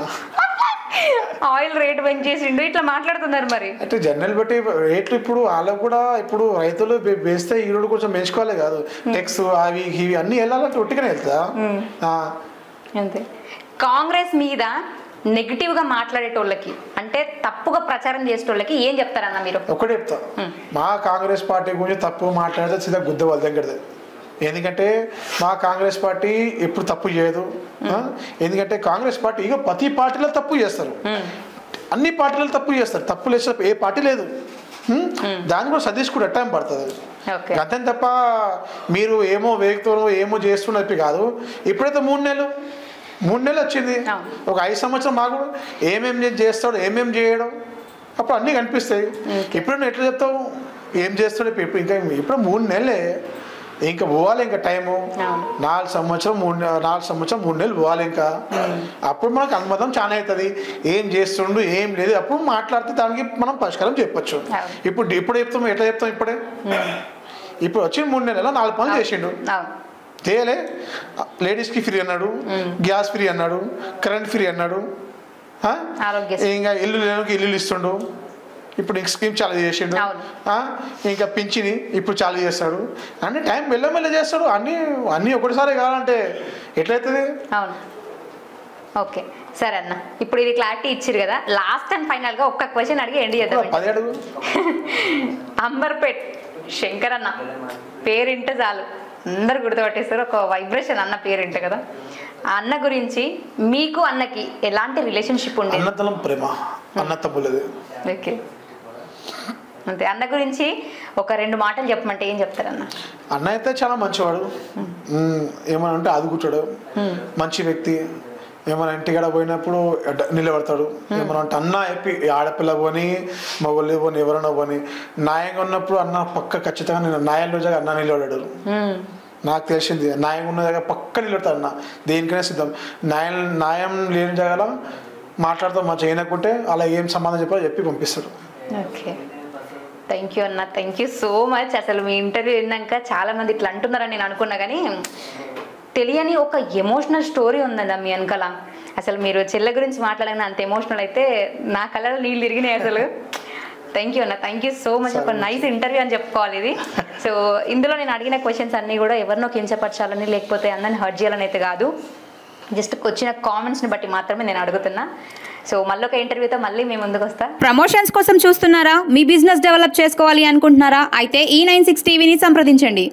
ఆయిల్ రేట్ పెంచేసిండు ఇట్లా మాట్లాడుతున్నారు మరి అంటే జనరల్ బట్టి రేట్లు ఇప్పుడు వాళ్ళకు కూడా ఇప్పుడు రైతులు బే- వేస్తే ఈరోడు కొంచెం పెంచుకోవాలి కాదు టెక్స్ అవి ఇవి అన్ని వెళ్ళాలంటే ఒట్టిగానే వెళ్తా ఆ, అంతే కాంగ్రెస్ మీద నెగిటివ్ గా మాట్లాడేటోళ్ళకి అంటే తప్పుగా ప్రచారం చేసేటోళ్ళకి ఏం చెప్తారన్న మీరు ఒక్కటే చెప్తా మా కాంగ్రెస్ పార్టీ గురించి తప్పు మాట్లాడితే సీదా గుద్ద వాళ్ళ దగ్గరది ఎందుకంటే మా కాంగ్రెస్ పార్టీ ఎప్పుడు తప్పు చేయదు ఆ? ఎందుకంటే కాంగ్రెస్ పార్టీ ఇక ప్రతి పార్టీలో తప్పు చేస్తారు అన్ని పార్టీలలో తప్పు చేస్తారు తప్పు లేచే ఏ పార్టీ లేదు హ్మ్? దాన్ని కూడా సతీష్ కూడా టైం పడుతుంది ఓకే అంతే తప్ప మీరు ఏమో వేగుతారో ఏమో చేస్తున్నట్టు కాదు ఇప్పుడైతే మూడు నెలలు మూడు నెలలు వచ్చింది అవును. ఒక ఐదు సంవత్సరం మాకు ఏమేం చే- చేస్తాడు ఏమేం చేయడం అప్పుడు అన్నీ కనిపిస్తాయి ఇప్పుడు నువ్వు ఎట్లా చెప్తావు ఏం చేస్తాడు ఇప్పుడు ఇప్పుడు ఇంకా ఇప్పుడు మూడు నెలలే ఇంకా పోవాలి ఇంకా టైము అవును. నాలుగు సంవత్సరం మూడు నె- నాలుగు సంవత్సరం మూడు నెలలు పోవాలి ఇంకా అప్పుడు మనకు అనుమతం చాలా అవుతుంది ఏం చేస్తుండు ఏం లేదు అప్పుడు మాట్లాడితే దానికి మనం పరిష్కారం చెప్పొచ్చు అవును. ఇప్పుడు ఇప్పుడు చెప్తాం ఎట్లా చెప్తాం ఇప్పుడే ఇప్పుడు వచ్చి మూడు నెలల నాలుగు పనులు చేసిండు అవును చేయలే లేడీస్కి ఫ్రీ అన్నాడు గ్యాస్ ఫ్రీ అన్నాడు కరెంట్ ఫ్రీ అన్నాడు ఆ? ఆరోగ్యశ్రీ. ఇంకా ఇల్లు లేనికి ఇల్లు ఇస్తుండు ఇప్పుడు ఇంక స్కీమ్ చాలు చేసిండు అవును. ఆ? ఇంకా పింఛని ఇప్పుడు చాలు చేస్తాడు అన్ని టైం మెల్లమెల్ల చేస్తాడు అన్నీ అన్నీ ఒకటిసారి కావాలంటే ఎట్లయితుంది అవును ఓకే సరే అన్న ఇప్పుడు ఇది క్లారిటీ ఇచ్చారు కదా లాస్ట్ అండ్ ఫైనల్ గా ఒక్క క్వశ్చన్ అడిగి ఎండ్ చేద్దాం పది అడుగు అంబర్పేట్ శంకర్ అన్న పేరింటే చాలు అందరు గుర్తుపట్టేస్తారు ఒక వైబ్రేషన్ అన్న పేరింటే కదా ఆ అన్న గురించి మీకు అన్నకి ఎలాంటి రిలేషన్షిప్ ఉండేది అన్నతలం ప్రేమ అన్న తమ్ములది ఓకే అంతే అన్న గురించి ఒక రెండు మాటలు చెప్పమంటే ఏం చెప్తారన్న అన్న అయితే చాలా మంచివాడు మ్మ్, ఏమని అంటే ఆదుకుంటాడు మంచి వ్యక్తి ఏమైనా ఇంటికాడ పోయినప్పుడు ఎడ- నిలబడతాడు ఏమైనా అంటే అన్న చెప్పి ఈ ఆడపిల్ల పోని మగవాళ్ళు పోని ఎవరైనా పోని న్యాయంగా ఉన్నప్పుడు అన్న పక్క ఖచ్చితంగా నేను న్యాయం రోజుగా అన్న నిలబడాడు నాకు తెలిసింది న్యాయం ఉన్న దగ్గర పక్క నిలబడతాడు అన్న దేనికైనా సిద్ధం న్యాయం న్యాయం లేని జాగాలో మాట్లాడతాం మంచిగా అయినకుంటే అలా ఏం సంబంధం చెప్పాలో చెప్పి పంపిస్తాడు ఓకే థ్యాంక్ యూ అన్న థ్యాంక్ యూ సో మచ్ అసలు మీ ఇంటర్వ్యూ విన్నాక చాలా మంది ఇట్లా అంటున్నారని నేను అనుకున్నా కానీ తెలియని ఒక ఎమోషనల్ స్టోరీ ఉందండి మీ వెనకాల అసలు మీరు చెల్లె గురించి మాట్లాడిన అంత ఎమోషనల్ అయితే నా కళ్ళలో నీళ్ళు తిరిగినాయి అసలు థ్యాంక్ యూ అన్న థ్యాంక్ యూ సో మచ్ ఒక నైస్ ఇంటర్వ్యూ అని చెప్పుకోవాలి ఇది సో ఇందులో నేను అడిగిన క్వశ్చన్స్ అన్నీ కూడా ఎవరినో కించపరచాలని లేకపోతే అందరిని హర్ట్ చేయాలని అయితే కాదు జస్ట్ వచ్చిన కామెంట్స్ని బట్టి మాత్రమే నేను అడుగుతున్నా సో మళ్ళీ ఒక ఇంటర్వ్యూతో మళ్ళీ మేము ముందుకు వస్తా ప్రమోషన్స్ కోసం చూస్తున్నారా మీ బిజినెస్ డెవలప్ చేసుకోవాలి అనుకుంటున్నారా అయితే ఈ నైన్ సిక్స్ టీవీని సంప్రదించండి